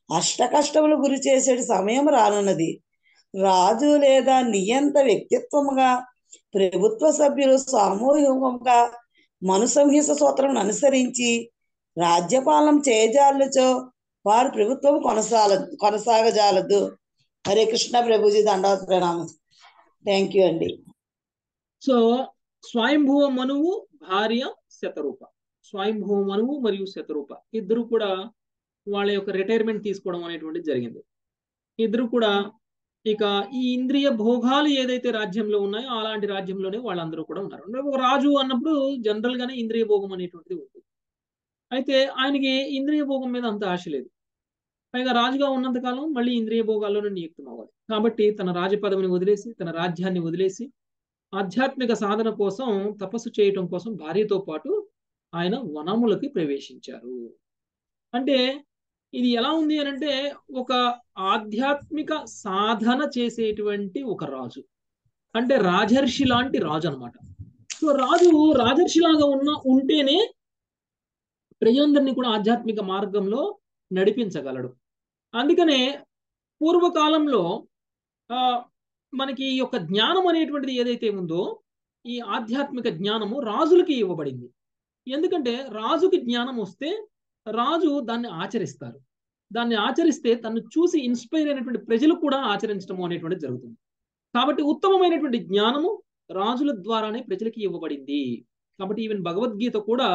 అష్టకష్టములు గురి చేసే సమయం రానున్నది రాజు లేదా నియంత వ్యక్తిత్వముగా ప్రభుత్వ సభ్యులు సామూహికంగా మనుసంహిత సూత్రం అనుసరించి రాజ్యపాలన చేయజాలచో వారి ప్రభుత్వం కొనసాగ కొనసాగజాలదు హరే కృష్ణ ప్రభుజీ దండవత ప్రణామం థ్యాంక్ యూ అండి సో స్వయంభువ మనువు భార్య శతరూప స్వయంభువ మనువు మరియు శతరూప ఇద్దరు కూడా వాళ్ళ యొక్క రిటైర్మెంట్ తీసుకోవడం అనేటువంటిది జరిగింది ఇద్దరు కూడా ఇక ఈ ఇంద్రియ భోగాలు ఏదైతే రాజ్యంలో ఉన్నాయో అలాంటి రాజ్యంలోనే వాళ్ళందరూ కూడా ఉన్నారు అంటే ఒక రాజు అన్నప్పుడు జనరల్ గానే ఇంద్రియ భోగం అనేటువంటిది ఉంటుంది అయితే ఆయనకి ఇంద్రియ భోగం మీద అంత ఆశ లేదు పైగా రాజుగా ఉన్నంత కాలం మళ్ళీ ఇంద్రియ భోగాల్లోనే నియుక్తం అవ్వాలి కాబట్టి తన రాజపదవిని వదిలేసి తన రాజ్యాన్ని వదిలేసి ఆధ్యాత్మిక సాధన కోసం తపస్సు చేయటం కోసం భార్యతో పాటు ఆయన వనములకి ప్రవేశించారు అంటే ఇది ఎలా ఉంది అని అంటే ఒక ఆధ్యాత్మిక సాధన చేసేటువంటి ఒక రాజు అంటే రాజర్షి లాంటి రాజు అనమాట సో రాజు రాజర్షిలాగా ఉన్న ఉంటేనే ప్రజలందరినీ కూడా ఆధ్యాత్మిక మార్గంలో నడిపించగలడు అందుకనే పూర్వకాలంలో ఆ మనకి ఈ యొక్క జ్ఞానం అనేటువంటిది ఏదైతే ఉందో ఈ ఆధ్యాత్మిక జ్ఞానము రాజులకి ఇవ్వబడింది ఎందుకంటే రాజుకి జ్ఞానం వస్తే రాజు దాన్ని ఆచరిస్తారు దాన్ని ఆచరిస్తే తను చూసి ఇన్స్పైర్ అయినటువంటి ప్రజలు కూడా ఆచరించడం అనేటువంటిది జరుగుతుంది కాబట్టి ఉత్తమమైనటువంటి జ్ఞానము రాజుల ద్వారానే ప్రజలకి ఇవ్వబడింది కాబట్టి ఈవెన్ భగవద్గీత కూడా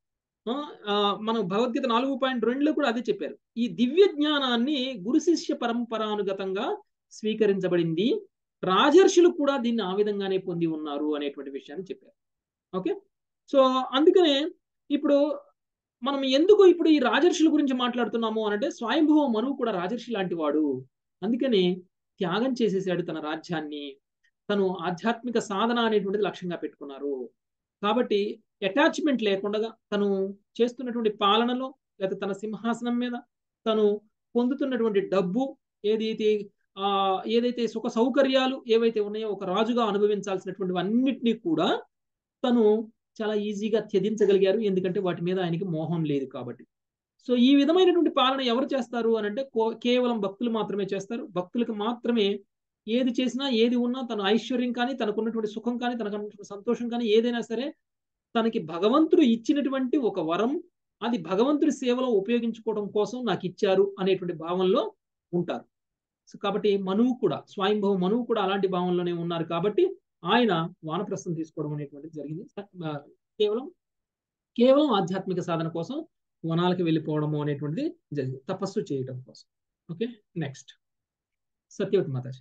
మనం భగవద్గీత నాలుగు పాయింట్ రెండులో కూడా అదే చెప్పారు ఈ దివ్య జ్ఞానాన్ని గురు శిష్య పరంపరానుగతంగా స్వీకరించబడింది రాజర్షులు కూడా దీన్ని ఆ విధంగానే పొంది ఉన్నారు అనేటువంటి విషయాన్ని చెప్పారు ఓకే సో అందుకనే ఇప్పుడు మనం ఎందుకు ఇప్పుడు ఈ రాజర్షుల గురించి మాట్లాడుతున్నాము అనంటే స్వయంభవ మనువు కూడా రాజర్షి లాంటి వాడు అందుకనే త్యాగం చేసేసాడు తన రాజ్యాన్ని తను ఆధ్యాత్మిక సాధన అనేటువంటిది లక్ష్యంగా పెట్టుకున్నారు కాబట్టి అటాచ్మెంట్ లేకుండా తను చేస్తున్నటువంటి పాలనలో లేదా తన సింహాసనం మీద తను పొందుతున్నటువంటి డబ్బు ఏదైతే ఆ ఏదైతే సుఖ సౌకర్యాలు ఏవైతే ఉన్నాయో ఒక రాజుగా అనుభవించాల్సినటువంటి అన్నిటినీ కూడా తను చాలా ఈజీగా త్యజించగలిగారు ఎందుకంటే వాటి మీద ఆయనకి మోహం లేదు కాబట్టి సో ఈ విధమైనటువంటి పాలన ఎవరు చేస్తారు అని అంటే కేవలం భక్తులు మాత్రమే చేస్తారు భక్తులకు మాత్రమే ఏది చేసినా ఏది ఉన్నా తన ఐశ్వర్యం కానీ తనకున్నటువంటి సుఖం కానీ తనకున్నటువంటి సంతోషం కానీ ఏదైనా సరే తనకి భగవంతుడు ఇచ్చినటువంటి ఒక వరం అది భగవంతుడి సేవలో ఉపయోగించుకోవడం కోసం నాకు ఇచ్చారు అనేటువంటి భావంలో ఉంటారు సో కాబట్టి మనువు కూడా స్వయంభవ మనువు కూడా అలాంటి భావంలోనే ఉన్నారు కాబట్టి ఆయన వానప్రస్థం తీసుకోవడం అనేటువంటిది జరిగింది కేవలం కేవలం ఆధ్యాత్మిక సాధన కోసం వనాలకు వెళ్ళిపోవడము అనేటువంటిది జరిగింది తపస్సు చేయడం కోసం ఓకే నెక్స్ట్ సత్యవతి మాతాజీ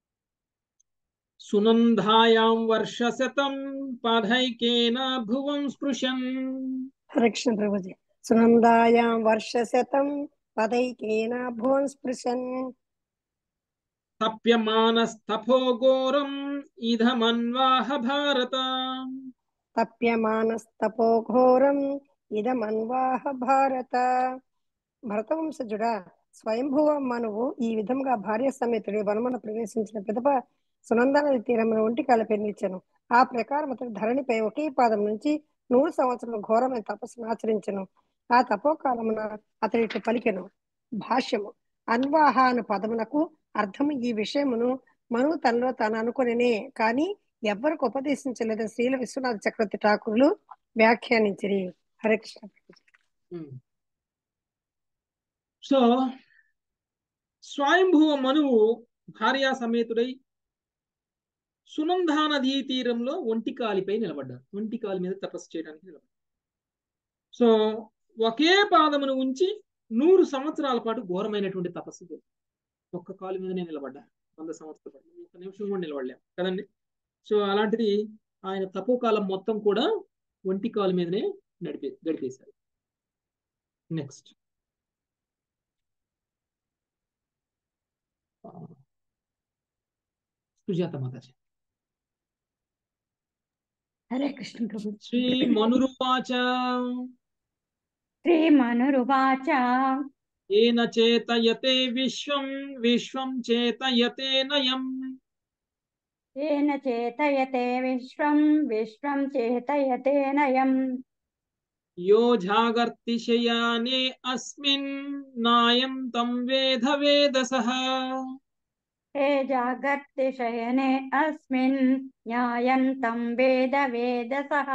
సునందాయాం వర్షశతం పాదైకేన భువం స్పృశన్ హరకృష్ణ ప్రభుజీ సునందాయాం వర్షశతం పదైకేన భువం స్పృశన్ తప్యమానస్తపో ఘోరం ఇదమన్వాహ భారత తప్యమానస్తపో ఘోరం ఇదమన్వాహ భారత భరతవంశజుడా స్వయంభువ మనువు ఈ విధంగా భార్య సమేతుడి వనమున ప్రవేశించిన పిదప సునంద నది తీరమున ఒంటికాల పెళ్లిచ్చను ఆ ప్రకారం అతడు ధరణిపై ఒకే పాదం నుంచి నూరు సంవత్సరం ఘోరమైన తపస్సును ఆచరించను ఆ తపోకాలమున అతడి పలికెను భాష్యము అన్వాహ అను పదమునకు అర్థము ఈ విషయమును మను తనలో తాను అనుకునే కానీ ఎవ్వరికి ఉపదేశించలేదని శ్రీల విశ్వనాథ చక్రవర్తి ఠాకూర్లు వ్యాఖ్యానించిరి హరే కృష్ణ సో స్వయంభువ మనువు భార్యా సమేతుడై సునందా నదీ తీరంలో ఒంటికాలిపై నిలబడ్డారు ఒంటికాలి మీద తపస్సు చేయడానికి నిలబడ్డారు సో ఒకే పాదమును ఉంచి నూరు సంవత్సరాల పాటు ఘోరమైనటువంటి తపస్సు చేశారు ఒక్క కాలు మీదనే నిలబడ్డా వంద సంవత్సరాల పాటు ఒక్క నిమిషం కూడా నిలబడలేం కదండి సో అలాంటిది ఆయన తపోకాలం మొత్తం కూడా ఒంటి కాలు మీదనే నడిపే గడిపేశారు నెక్స్ట్ సుజాత మాతాజీ హరే కృష్ణ ప్రభు శ్రీ మనురువాచ శ్రీ మనురువాచ ఏన చేతయతే విశ్వం విశ్వం చేతయతే నయం ఏన చేతయతే విశ్వం విశ్వం చేతయతే నయం యో జాగర్తిశయానే అస్మిన్ నాయం తం వేద వేదసః हे जागर्तिशयने अस्मिन् న్యాయంతం వేద వేదసః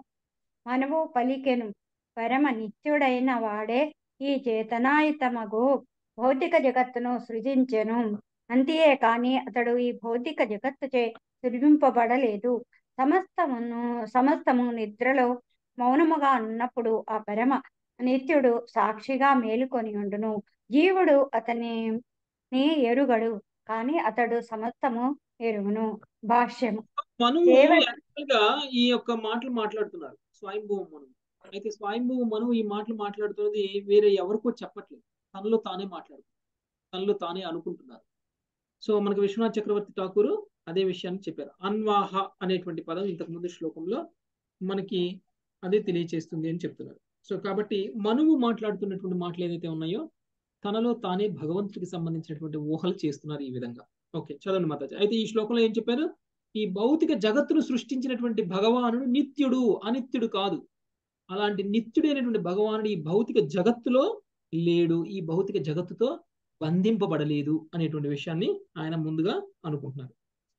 మనవు పలికెను పరమ నిత్యుడైన వాడే ఈ చేతనాయుతమగు భౌతిక జగత్తును సృజించెను అంతే కాని అతడు ఈ భౌతిక జగత్తుచే సృజింపబడలేదు సమస్తమును సమస్తము నిద్రలో మౌనముగా ఉన్నప్పుడు ఆ పరమ నిత్యుడు సాక్షిగా మేలుకొని ఉండును జీవుడు అతని ని ఎరుగడు కానీ అతడు సమస్తము ఎరుగును భాష్యము మనువు దేవ యాక్చువల్ గా ఈ యొక్క మాటలు మాట్లాడుతున్నారు స్వయంభూవ మనువు అయితే స్వయంభూవ మనువు ఈ మాటలు మాట్లాడుతున్నది వేరే ఎవరికో చెప్పట్లేదు తనలో తానే మాట్లాడుతున్నారు తనలో తానే అనుకుంటున్నారు సో మనకు విశ్వనాథ్ చక్రవర్తి ఠాకూరు అదే విషయాన్ని చెప్పారు అన్వాహ అనేటువంటి పదం ఇంతకు ముందు శ్లోకంలో మనకి అదే తెలియచేస్తుంది అని చెప్తున్నారు సో కాబట్టి మనువు మాట్లాడుతున్నటువంటి మాటలు ఏదైతే ఉన్నాయో తనలో తానే భగవంతుడికి సంబంధించినటువంటి ఊహలు చేస్తున్నారు ఈ విధంగా ఓకే చదవండి మాతాజీ అయితే ఈ శ్లోకంలో ఏం చెప్పారు ఈ భౌతిక జగత్తును సృష్టించినటువంటి భగవానుడు నిత్యుడు అనిత్యుడు కాదు అలాంటి నిత్యుడైనటువంటి భగవానుడు ఈ భౌతిక జగత్తులో లేడు ఈ భౌతిక జగత్తుతో బంధింపబడలేదు అనేటువంటి విషయాన్ని ఆయన ముందుగా అనుకుంటున్నారు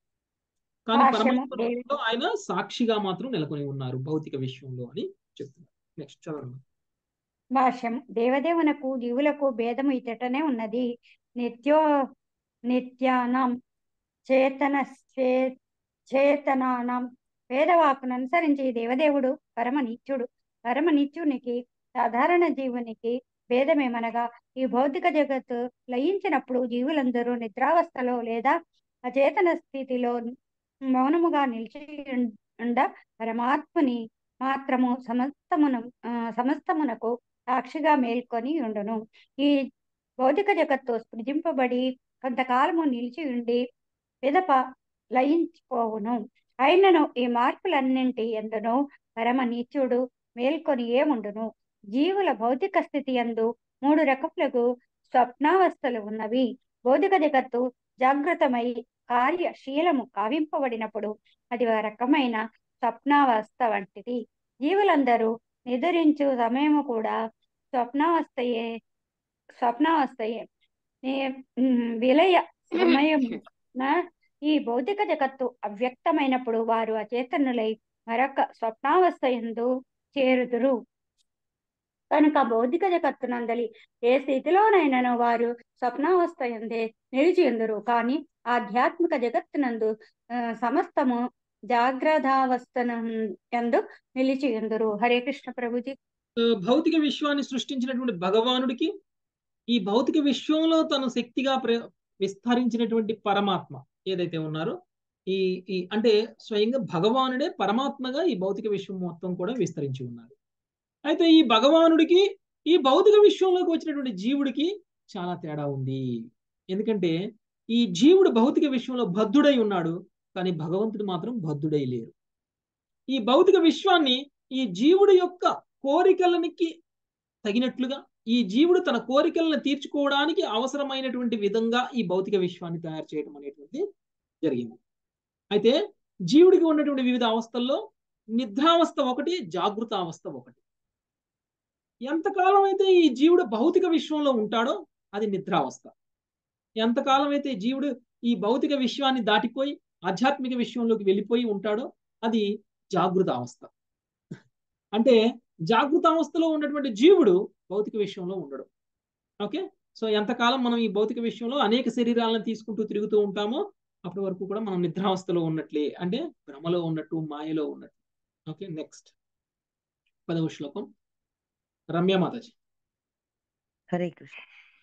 కానీ భాష్యము దేవి పరమాత్మలో ఆయన సాక్షిగా మాత్రం నెలకొని ఉన్నారు భౌతిక విశ్వంలో అని చెప్తున్నారు నెక్స్ట్ చదవండి భాష్యం దేవదేవునకు జీవులకు భేదము ఇతటనే ఉన్నది నిత్యో నిత్యానం చేతన చే- చేతనానం వేదవాకును అనుసరించి దేవదేవుడు పరమ నిత్యుడు పరమ నిత్యునికి సాధారణ జీవునికి భేదమేమనగా ఈ భౌతిక జగత్తు లయించినప్పుడు జీవులందరూ నిద్రావస్థలో లేదా అచేతన స్థితిలో మౌనముగా నిలిచి ఉం- ఉండ పరమాత్మని మాత్రము సమస్తమును ఆ, సమస్తమునకు సాక్షిగా మేల్కొని ఉండును ఈ భౌతిక జగత్తు సృజింపబడి కొంతకాలము నిలిచి ఉండి పిదప లయించిపోవును అయినను ఈ మార్పులన్నింటి ఎందును పరమ నిత్యుడు మేల్కొని ఏముండును జీవుల భౌతిక స్థితి యందు మూడు రకములకు స్వప్నావస్థలు ఉన్నవి భౌతిక జగత్తు జాగృతమై కార్యశీలము కావింపబడినప్పుడు అది ఒక రకమైన స్వప్నావస్థ వంటిది జీవులందరూ నిద్రించు సమయము కూడా స్వప్నావస్థయే స్వప్నావస్థయే నే- ఉమ్, విలయ సమయమున ఈ భౌతిక జగత్తు అవ్యక్తమైనప్పుడు వారు అచేతనులై మరొక స్వప్నావస్థ యందు చేరుదురు కనుక భౌతిక జగత్తునందలి ఏ స్థితిలోనైనాను వారు స్వప్నావస్థ ఎందే నిలిచి ఉందరు కానీ ఆధ్యాత్మిక జగత్తునందు ఆ, సమస్తము జాగ్రత్తావస్థను ఎందు నిలిచి ఉందరు హరే కృష్ణ ప్రభుజీ ఆ, భౌతిక విశ్వాన్ని సృష్టించినటువంటి భగవానుడికి ఈ భౌతిక విశ్వంలో తన శక్తిగా ప్ర విస్తరించినటువంటి పరమాత్మ ఏదైతే ఉన్నారో ఈ ఈ అంటే స్వయంగా భగవానుడే పరమాత్మగా ఈ భౌతిక విశ్వం మొత్తం కూడా విస్తరించి ఉన్నారు అయితే ఈ భగవానుడికి ఈ భౌతిక విశ్వంలోకి వచ్చినటువంటి జీవుడికి చాలా తేడా ఉంది ఎందుకంటే ఈ జీవుడు భౌతిక విశ్వంలో బద్ధుడై ఉన్నాడు కానీ భగవంతుడు మాత్రం బద్ధుడై లేరు ఈ భౌతిక విశ్వాన్ని ఈ జీవుడి యొక్క కోరికలనికి తగినట్లుగా ఈ జీవుడు తన కోరికలను తీర్చుకోవడానికి అవసరమైనటువంటి విధంగా ఈ భౌతిక విశ్వాన్ని తయారు చేయడం అనేటువంటి జరిగింది అయితే జీవుడికి ఉన్నటువంటి వివిధ అవస్థల్లో నిద్రావస్థ ఒకటి జాగృత అవస్థ ఒకటి ఎంతకాలం అయితే ఈ జీవుడు భౌతిక విశ్వంలో ఉంటాడో అది నిద్రావస్థ ఎంతకాలం అయితే జీవుడు ఈ భౌతిక విశ్వాన్ని దాటిపోయి ఆధ్యాత్మిక విశ్వంలోకి వెళ్ళిపోయి ఉంటాడో అది జాగృత అవస్థ అంటే జాగృత అవస్థలో ఉన్నటువంటి జీవుడు భౌతిక విశ్వంలో ఉండడు ఓకే సో ఎంతకాలం మనం ఈ భౌతిక విశ్వంలో అనేక శరీరాలను తీసుకుంటూ తిరుగుతూ ఉంటామో అప్పటి వరకు కూడా మనం నిద్రావస్థలో ఉన్నట్లే అంటే భ్రమలో ఉన్నట్టు మాయలో ఉన్నట్టు ఓకే నెక్స్ట్ పదవ శ్లోకం రమ్య మాతాజీ హరే కృష్ణ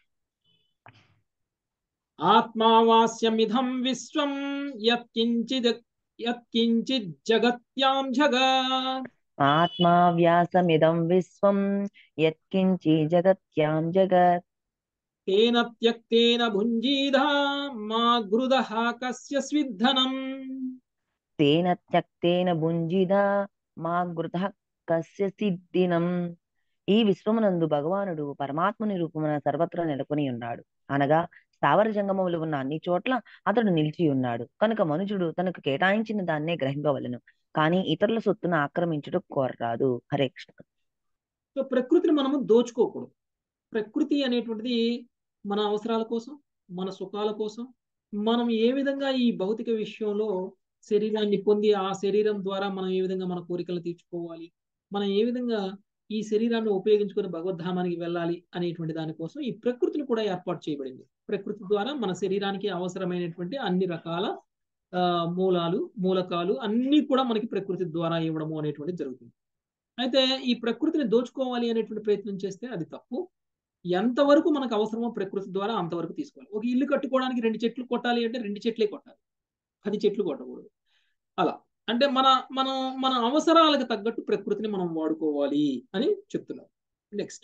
ఆత్మావాస్యమిదం విశ్వం యత్కించిద్ యత్కించిత్ జగత్యాం జగత్ ఆత్మా వ్యాసమిదం విశ్వం యత్కించి జగత్యాం జగత్ తేన త్యక్తేన భుంజీధా మా గృదః కస్య స్విద్ధనం తేన త్యక్తేన భుంజిదా మా గృత కస్య సిద్ధినం ఈ విశ్వమునందు భగవానుడు పరమాత్ముని రూపమున సర్వత్రా నెలకొని ఉన్నాడు అనగా స్థావర జంగమములు ఉన్న అన్ని చోట్ల అతడు నిలిచి ఉన్నాడు కనుక మనుషుడు తనకు కేటాయించిన దాన్నే గ్రహింపవలను కానీ ఇతరుల సొత్తును ఆక్రమించుట కోరరాదు హరే కృష్ణ సో ప్రకృతిని మనము దోచుకోకూడదు ప్రకృతి అనేటువంటిది మన అవసరాల కోసం మన సుఖాల కోసం మనం ఏ విధంగా ఈ భౌతిక విషయంలో శరీరాన్ని పొంది ఆ శరీరం ద్వారా మనం ఏ విధంగా మన కోరికలు తీర్చుకోవాలి మనం ఏ విధంగా ఈ శరీరాన్ని ఉపయోగించుకొని భగవద్ధామానికి వెళ్ళాలి అనేటువంటి దానికోసం ఈ ప్రకృతిని కూడా ఏర్పాటు చేయబడింది ప్రకృతి ద్వారా మన శరీరానికి అవసరమైనటువంటి అన్ని రకాల ఆ, మూలాలు మూలకాలు అన్ని కూడా మనకి ప్రకృతి ద్వారా ఇవ్వడము అనేటువంటి జరుగుతుంది అయితే ఈ ప్రకృతిని దోచుకోవాలి అనేటువంటి ప్రయత్నం చేస్తే అది తప్పు ఎంతవరకు మనకు అవసరమో ప్రకృతి ద్వారా అంతవరకు తీసుకోవాలి ఒక ఇల్లు కట్టుకోవడానికి రెండు చెట్లు కొట్టాలి అంటే రెండు చెట్లే కొట్టాలి పది చెట్లు కొట్టకూడదు అలా అంటే మన మనం మన అవసరాలకు తగ్గట్టు ప్రకృతిని మనం వాడుకోవాలి అని చెప్తున్నారు నెక్స్ట్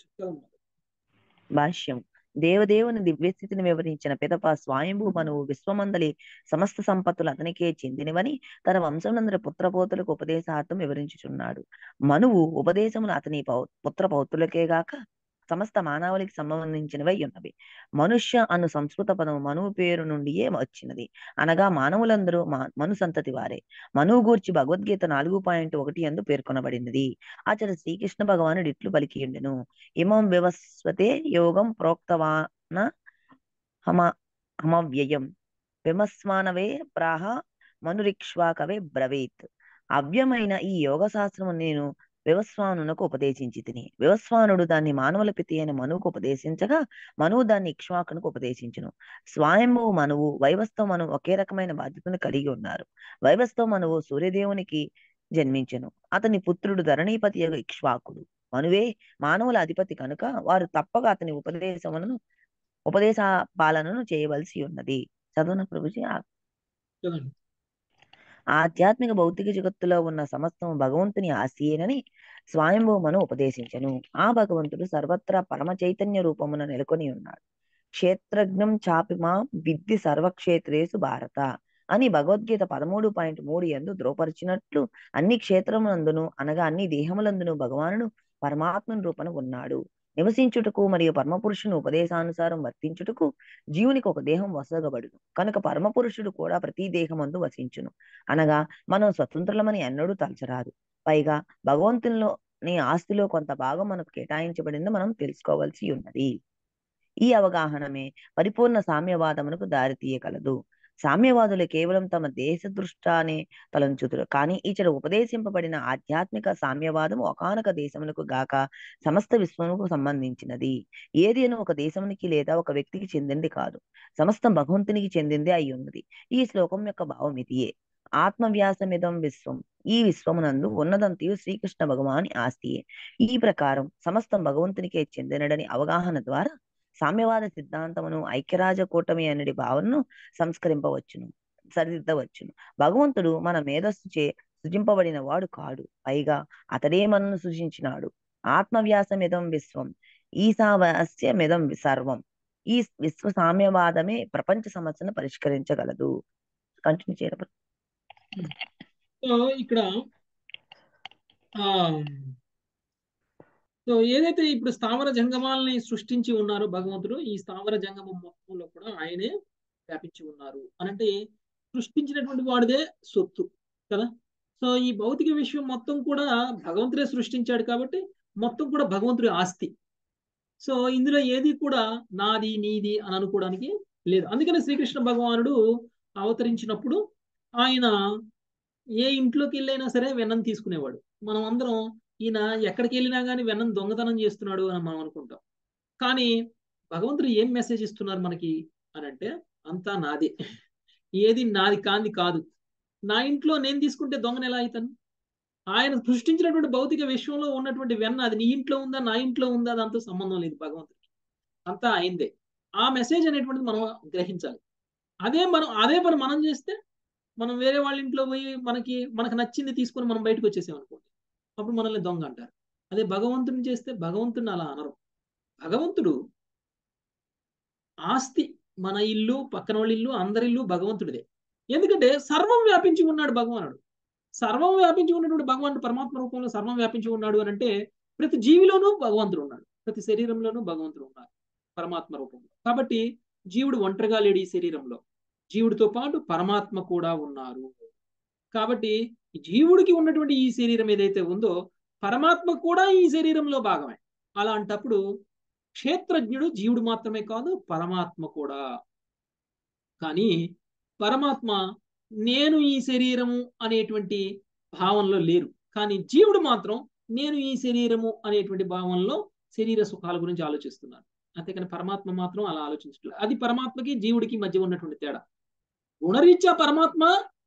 భాష్యం దేవదేవుని దివ్యస్థితిని వివరించిన పిదప స్వయంభూ మనువు విశ్వమందలి సమస్త సంపత్తులు అతనికే చెందినవని తన వంశమునందరి పుత్రపోతులకు ఉపదేశార్థం వివరించుచున్నాడు మనువు ఉపదేశములు అతని పౌ పుత్ర పౌత్రులకే గాక సమస్త మానవులకి సంబంధించినవై ఉన్నవి మనుష్య అను సంస్కృత పదము మనువు పేరు నుండియే వచ్చినది అనగా మానవులందరూ మా మను సంతతి వారే మనువు గూర్చి భగవద్గీత నాలుగు పాయింట్ ఒకటి ఎందు పేర్కొనబడినది ఆచర శ్రీకృష్ణ భగవానుడు ఇట్లు పలికియుండెను ఇమం వివస్వతే యోగం ప్రోక్తవాన హమ హమవ్యయం విమస్మానవే ప్రాహ మనురిక్ష్వాకవే బ్రవీత్ అవ్యమైన ఈ యోగ శాస్త్రము నేను వివస్వానునకు ఉపదేశించి తిని వివస్వానుడు దాన్ని మానవుల పితి అయిన మనువుకు ఉపదేశించగా మనువు దాన్ని ఇక్ష్వాకునకు ఉపదేశించును స్వయంభువు మనువు వైవస్తో మనువు ఒకే రకమైన బాధ్యతను కలిగి ఉన్నారు వైవస్తో మనువు సూర్యదేవునికి జన్మించెను అతని పుత్రుడు ధరణీపతి యొక్క ఇక్ష్వాకుడు మనువే మానవుల అధిపతి కనుక వారు తప్పక అతని ఉపదేశములను ఉపదేశ పాలనను చేయవలసి ఉన్నది చదువున ప్రభుజీ ఆ- చదవండి ఆధ్యాత్మిక భౌతిక జగత్తులో ఉన్న సమస్తము భగవంతుని ఆశయేనని స్వయంభూమను ఉపదేశించను ఆ భగవంతుడు సర్వత్రా పరమ చైతన్య రూపమున నెలకొని ఉన్నాడు క్షేత్రజ్ఞం చాపిమా విద్ది సర్వక్షేత్రేసు భారత అని భగవద్గీత పదమూడు పాయింట్ మూడు ఎందు ధ్రువపరిచినట్లు అన్ని క్షేత్రములందును అనగా అన్ని దేహములందును భగవానుడు పరమాత్మ రూపన ఉన్నాడు నివసించుటకు మరియు పరమపురుషుని ఉపదేశానుసారం వర్తించుటకు జీవునికి ఒక దేహం వసగబడును కనుక పరమపురుషుడు కూడా ప్రతి దేహమందు వసించును అనగా మనం స్వతంత్రులమని ఎన్నడూ తలచరాదు పైగా భగవంతునిలో నీ ఆస్తిలో కొంత భాగం మనకు కేటాయించబడింది మనం తెలుసుకోవాల్సి ఉన్నది ఈ అవగాహనమే పరిపూర్ణ సామ్యవాదమునకు దారి తీయగలదు సామ్యవాదులు కేవలం తమ దేశ దృష్టానే తలంచుతురు కానీ ఇచ్చట ఉపదేశింపబడిన ఆధ్యాత్మిక సామ్యవాదము ఒకానొక దేశమునకు గాక సమస్త విశ్వముకు సంబంధించినది ఏది అని ఒక దేశమునికి లేదా ఒక వ్యక్తికి చెందింది కాదు సమస్తం భగవంతునికి చెందిందే అయి ఉన్నది ఈ శ్లోకం యొక్క భావం ఇదియే ఆత్మవ్యాసమిదం విశ్వం ఈ విశ్వమునందు ఉన్నదంతయు శ్రీకృష్ణ భగవాని ఆస్తియే ఈ ప్రకారం సమస్తం భగవంతునికే చెందినడని అవగాహన ద్వారా సామ్యవాద సిద్ధాంతమును ఐక్యరాజ కూటమి అనేది భావనను సంస్కరింపవచ్చును సరిదిద్దవచ్చును భగవంతుడు మన మేధస్సు చే సృజింపబడిన వాడు కాడు పైగా అతడే మనను సృజించినాడు ఆత్మవ్యాసమిదం విశ్వం ఈశావాస్యమిదం సర్వం ఈ విశ్వ సామ్యవాదమే ప్రపంచ సమస్యను పరిష్కరించగలదు కంటిన్యూ చేయడం సో ఇక్కడ ఆ సో ఏదైతే ఇప్పుడు స్థావర జంగమాలని సృష్టించి ఉన్నారో భగవంతుడు ఈ స్థావర జంగమం మొత్తంలో కూడా ఆయనే వ్యాపించి ఉన్నారు అనంటే సృష్టించినటువంటి వాడిదే సొత్తు కదా సో ఈ భౌతిక విశ్వం మొత్తం కూడా భగవంతుడే సృష్టించాడు కాబట్టి మొత్తం కూడా భగవంతుడి ఆస్తి సో ఇందులో ఏది కూడా నాది నీది అని అనుకోవడానికి లేదు అందుకని శ్రీకృష్ణ భగవానుడు అవతరించినప్పుడు ఆయన ఏ ఇంట్లోకి వెళ్ళైనా సరే వెన్నం తీసుకునేవాడు మనం అందరం ఈయన ఎక్కడికి వెళ్ళినా కానీ వెన్నం దొంగతనం చేస్తున్నాడు అని మనం అనుకుంటాం కానీ భగవంతుడు ఏం మెసేజ్ ఇస్తున్నారు మనకి అని అంటే అంతా నాదే ఏది నాది కాంది కాదు నా ఇంట్లో నేను తీసుకుంటే దొంగను ఎలా అవుతాను ఆయన సృష్టించినటువంటి భౌతిక విశ్వంలో ఉన్నటువంటి వెన్న అది నీ ఇంట్లో ఉందా నా ఇంట్లో ఉందా దాంతో సంబంధం లేదు భగవంతుడికి అంతా అయిందే ఆ మెసేజ్ అనేటువంటిది మనం గ్రహించాలి అదే మనం అదే పని మనం చేస్తే మనం వేరే వాళ్ళ ఇంట్లో పోయి మనకి మనకు నచ్చింది తీసుకొని మనం బయటకు వచ్చేసాం అనుకోండి అప్పుడు మనల్ని దొంగ అంటారు అదే భగవంతుని చేస్తే భగవంతుని అలా అనరు భగవంతుడు ఆస్తి మన ఇల్లు పక్కన వాళ్ళ ఇల్లు అందరి ఇల్లు భగవంతుడిదే ఎందుకంటే సర్వం వ్యాపించి ఉన్నాడు భగవానుడు సర్వం వ్యాపించి ఉన్నటువంటి భగవానుడు పరమాత్మ రూపంలో సర్వం వ్యాపించి ఉన్నాడు అని అంటే ప్రతి జీవిలోనూ భగవంతుడు ఉన్నాడు ప్రతి శరీరంలోనూ భగవంతుడు ఉన్నాడు పరమాత్మ రూపంలో కాబట్టి జీవుడు ఒంటరిగా లేడు ఈ శరీరంలో జీవుడితో పాటు పరమాత్మ కూడా ఉన్నారు కాబట్టి జీవుడికి ఉన్నటువంటి ఈ శరీరం ఏదైతే ఉందో పరమాత్మ కూడా ఈ శరీరంలో భాగమే అలాంటప్పుడు క్షేత్రజ్ఞుడు జీవుడు మాత్రమే కాదు పరమాత్మ కూడా కానీ పరమాత్మ నేను ఈ శరీరము అనేటువంటి భావంలో లేరు కానీ జీవుడు మాత్రం నేను ఈ శరీరము అనేటువంటి భావంలో శరీర సుఖాల గురించి ఆలోచిస్తున్నాను అంతేకాని పరమాత్మ మాత్రం అలా ఆలోచించట్లేదు అది పరమాత్మకి జీవుడికి మధ్య ఉన్నటువంటి తేడా గుణరీత్యా పరమాత్మ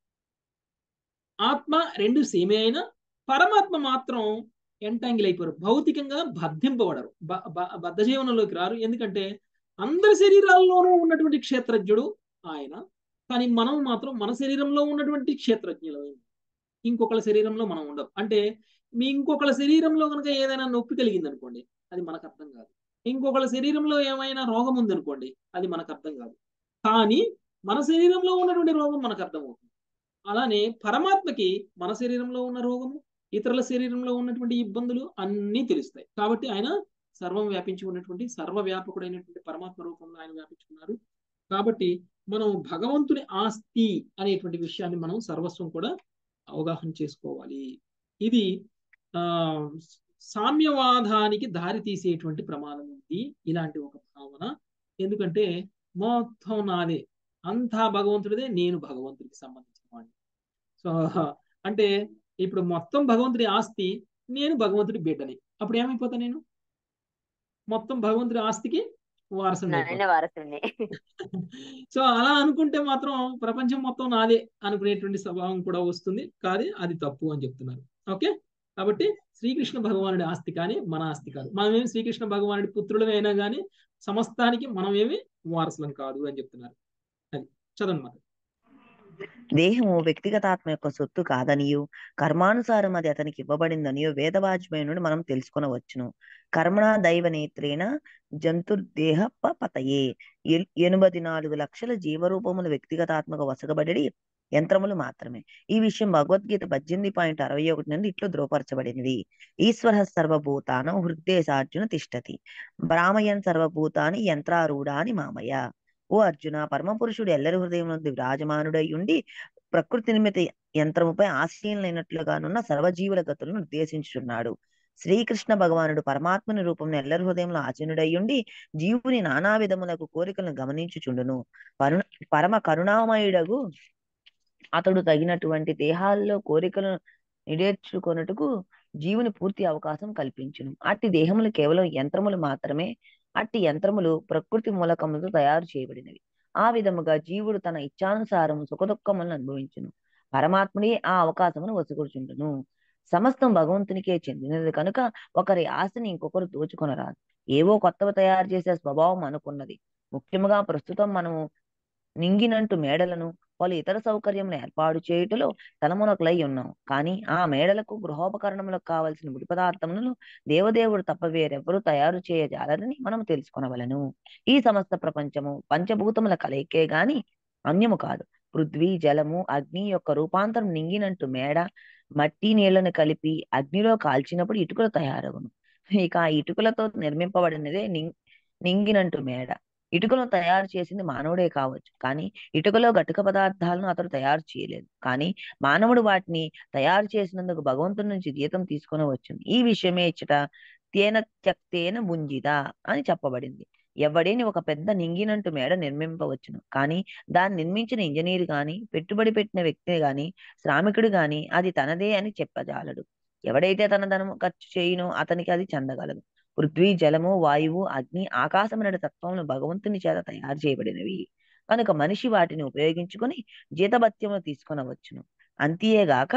ఆత్మ రెండు సేమే అయినా పరమాత్మ మాత్రం ఎంటాంగిల్ అయిపోరు భౌతికంగా బద్ధింపబడరు బద్ధ జీవనంలోకి రారు ఎందుకంటే అందరి శరీరాల్లోనూ ఉన్నటువంటి క్షేత్రజ్ఞుడు ఆయన కానీ మనం మాత్రం మన శరీరంలో ఉన్నటువంటి క్షేత్రజ్ఞులు ఇంకొకళ్ళ శరీరంలో మనం ఉండవు అంటే మీ ఇంకొకళ్ళ శరీరంలో కనుక ఏదైనా నొప్పి కలిగింది అనుకోండి అది మనకు అర్థం కాదు ఇంకొకళ్ళ శరీరంలో ఏమైనా రోగం ఉందనుకోండి అది మనకు అర్థం కాదు కానీ మన శరీరంలో ఉన్నటువంటి రోగం మనకు అర్థమవుతుంది అలానే పరమాత్మకి మన శరీరంలో ఉన్న రోగము ఇతరుల శరీరంలో ఉన్నటువంటి ఇబ్బందులు అన్నీ తెలుస్తాయి కాబట్టి ఆయన సర్వం వ్యాపించి ఉన్నటువంటి సర్వవ్యాపకుడైనటువంటి పరమాత్మ రూపంలో ఆయన వ్యాపించుకున్నారు కాబట్టి మనం భగవంతుని ఆస్తి అనేటువంటి విషయాన్ని మనం సర్వస్వం కూడా అవగాహన చేసుకోవాలి ఇది ఆ సామ్యవాదానికి దారి తీసేటువంటి ప్రమాదం ఉంది ఇలాంటి ఒక భావన ఎందుకంటే మొత్తం నాదే అంతా భగవంతుడిదే నేను భగవంతుడికి సంబంధించిన వాడిని సో అంటే ఇప్పుడు మొత్తం భగవంతుడి ఆస్తి నేను భగవంతుడి బిడ్డని అప్పుడు ఏమైపోతా నేను మొత్తం భగవంతుడి ఆస్తికి వారసుని వారసుని సో అలా అనుకుంటే మాత్రం ప్రపంచం మొత్తం నాదే అనుకునేటువంటి స్వభావం కూడా వస్తుంది కాదు అది తప్పు అని చెప్తున్నారు ఓకే కాబట్టి శ్రీకృష్ణ భగవానుడి ఆస్తి కానీ మన ఆస్తి కాదు మనమేమి శ్రీకృష్ణ భగవానుడి పుత్రులమైనా కానీ సమస్తానికి మనమేమి వారసులం కాదు అని చెప్తున్నారు అది చదవనమాట దేహము వ్యక్తిగతాత్మ యొక్క సొత్తు కాదనియు కర్మానుసారం అది అతనికి ఇవ్వబడిందనియో వేదవాజ్మయునుడు మనం తెలుసుకొనవచ్చును కర్మణ దైవ నేత్రేణ జంతుర్దేహ పతయే ఎనభై నాలుగు లక్షల జీవరూపములు వ్యక్తిగతాత్మక వసగబడి యంత్రములు మాత్రమే ఈ విషయం భగవద్గీత పద్దెనిమిది పాయింట్ అరవై ఒకటి నుండి ఇట్లు ధృవపరచబడినది ఈశ్వర సర్వభూతానం హృదయసార్జున తిష్టతి బ్రాహ్మయన్ సర్వభూతాని యంత్రారూఢాని మామయ ఓ అర్జున పరమపురుషుడు ఎల్లరి హృదయం నుండి విరాజమానుడై ఉండి ప్రకృతి నిమిత యంత్రముపై ఆశీనులైనట్లుగానున్న సర్వజీవుల గతులను నిర్దేశించుచున్నాడు శ్రీకృష్ణ భగవానుడు పరమాత్మని రూపంలో ఎల్లరి హృదయంలో ఆచనుడయ్యుండి జీవుని నానా విధములకు కోరికలను గమనించుచుండును పరు పరమ కరుణామయుడగు అతడు తగినటువంటి దేహాల్లో కోరికలను నిడేర్చుకొనుటకు జీవుని పూర్తి అవకాశం కల్పించును అట్టి దేహములు కేవలం యంత్రములు మాత్రమే అట్టి యంత్రములు ప్రకృతి మూలకములతో తయారు చేయబడినవి ఆ విధముగా జీవుడు తన ఇచ్ఛానుసారం సుఖదుఖములను అనుభవించును పరమాత్ముడే ఆ అవకాశమును వసుకూర్చుండును సమస్తం భగవంతునికే చెందినది కనుక ఒకరి ఆశని ఇంకొకరు దోచుకొనరాదు ఏవో కొత్తవి తయారు చేసే స్వభావం అనుకున్నది ముఖ్యముగా ప్రస్తుతం మనము నింగినంటు మేడలను పలు ఇతర సౌకర్యములు ఏర్పాటు చేయుటలో తలమునకులై ఉన్నాం కానీ ఆ మేడలకు గృహోపకరణములకు కావలసిన ముడి పదార్థములను దేవదేవుడు తప్ప వేరెవరూ తయారు చేయజాలరని మనం తెలుసుకొనవలను ఈ సమస్త ప్రపంచము పంచభూతముల కలయికే గాని అన్యము కాదు పృథ్వీ జలము అగ్ని యొక్క రూపాంతరం నింగినంటు మేడ మట్టి నీళ్లను కలిపి అగ్నిలో కాల్చినప్పుడు ఇటుకలు తయారవును ఇక ఆ ఇటుకలతో నిర్మింపబడినదే నింగినంటు మేడ ఇటుకలను తయారు చేసింది మానవుడే కావచ్చు కానీ ఇటుకలో గటుక పదార్థాలను అతడు తయారు చేయలేదు కానీ మానవుడు వాటిని తయారు చేసినందుకు భగవంతుడి నుంచి జీతం తీసుకుని వచ్చింది ఈ విషయమే ఇచ్చట తేన త్యక్తేన ముంజిద అని చెప్పబడింది ఎవడేని ఒక పెద్ద నింగినంటు మేడ నిర్మింపవచ్చును కానీ దాన్ని నిర్మించిన ఇంజనీర్ గాని పెట్టుబడి పెట్టిన వ్యక్తి గాని శ్రామికుడు గాని అది తనదే అని చెప్పజాలడు ఎవడైతే తన ధనము ఖర్చు చేయునో అతనికి అది చెందగలదు పృథ్వీ జలము వాయువు అగ్ని ఆకాశమనడి తత్వములు భగవంతుని చేత తయారు చేయబడినవి కనుక మనిషి వాటిని ఉపయోగించుకొని జీతభత్యమును తీసుకొనవచ్చును అంతేగాక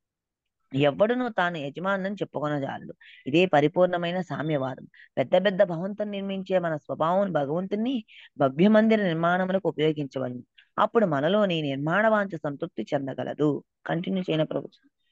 ఎవ్వడును తాను యజమానని చెప్పుకొనజాలడు ఇదే పరిపూర్ణమైన సామ్యవాదం పెద్ద పెద్ద భవంతుని నిర్మించే మన స్వభావం భగవంతుని భవ్యమందిర నిర్మాణములకు ఉపయోగించవలను అప్పుడు మనలోని నిర్మాణ వాంఛ సంతృప్తి చెందగలదు కంటిన్యూ చేయన ప్రభు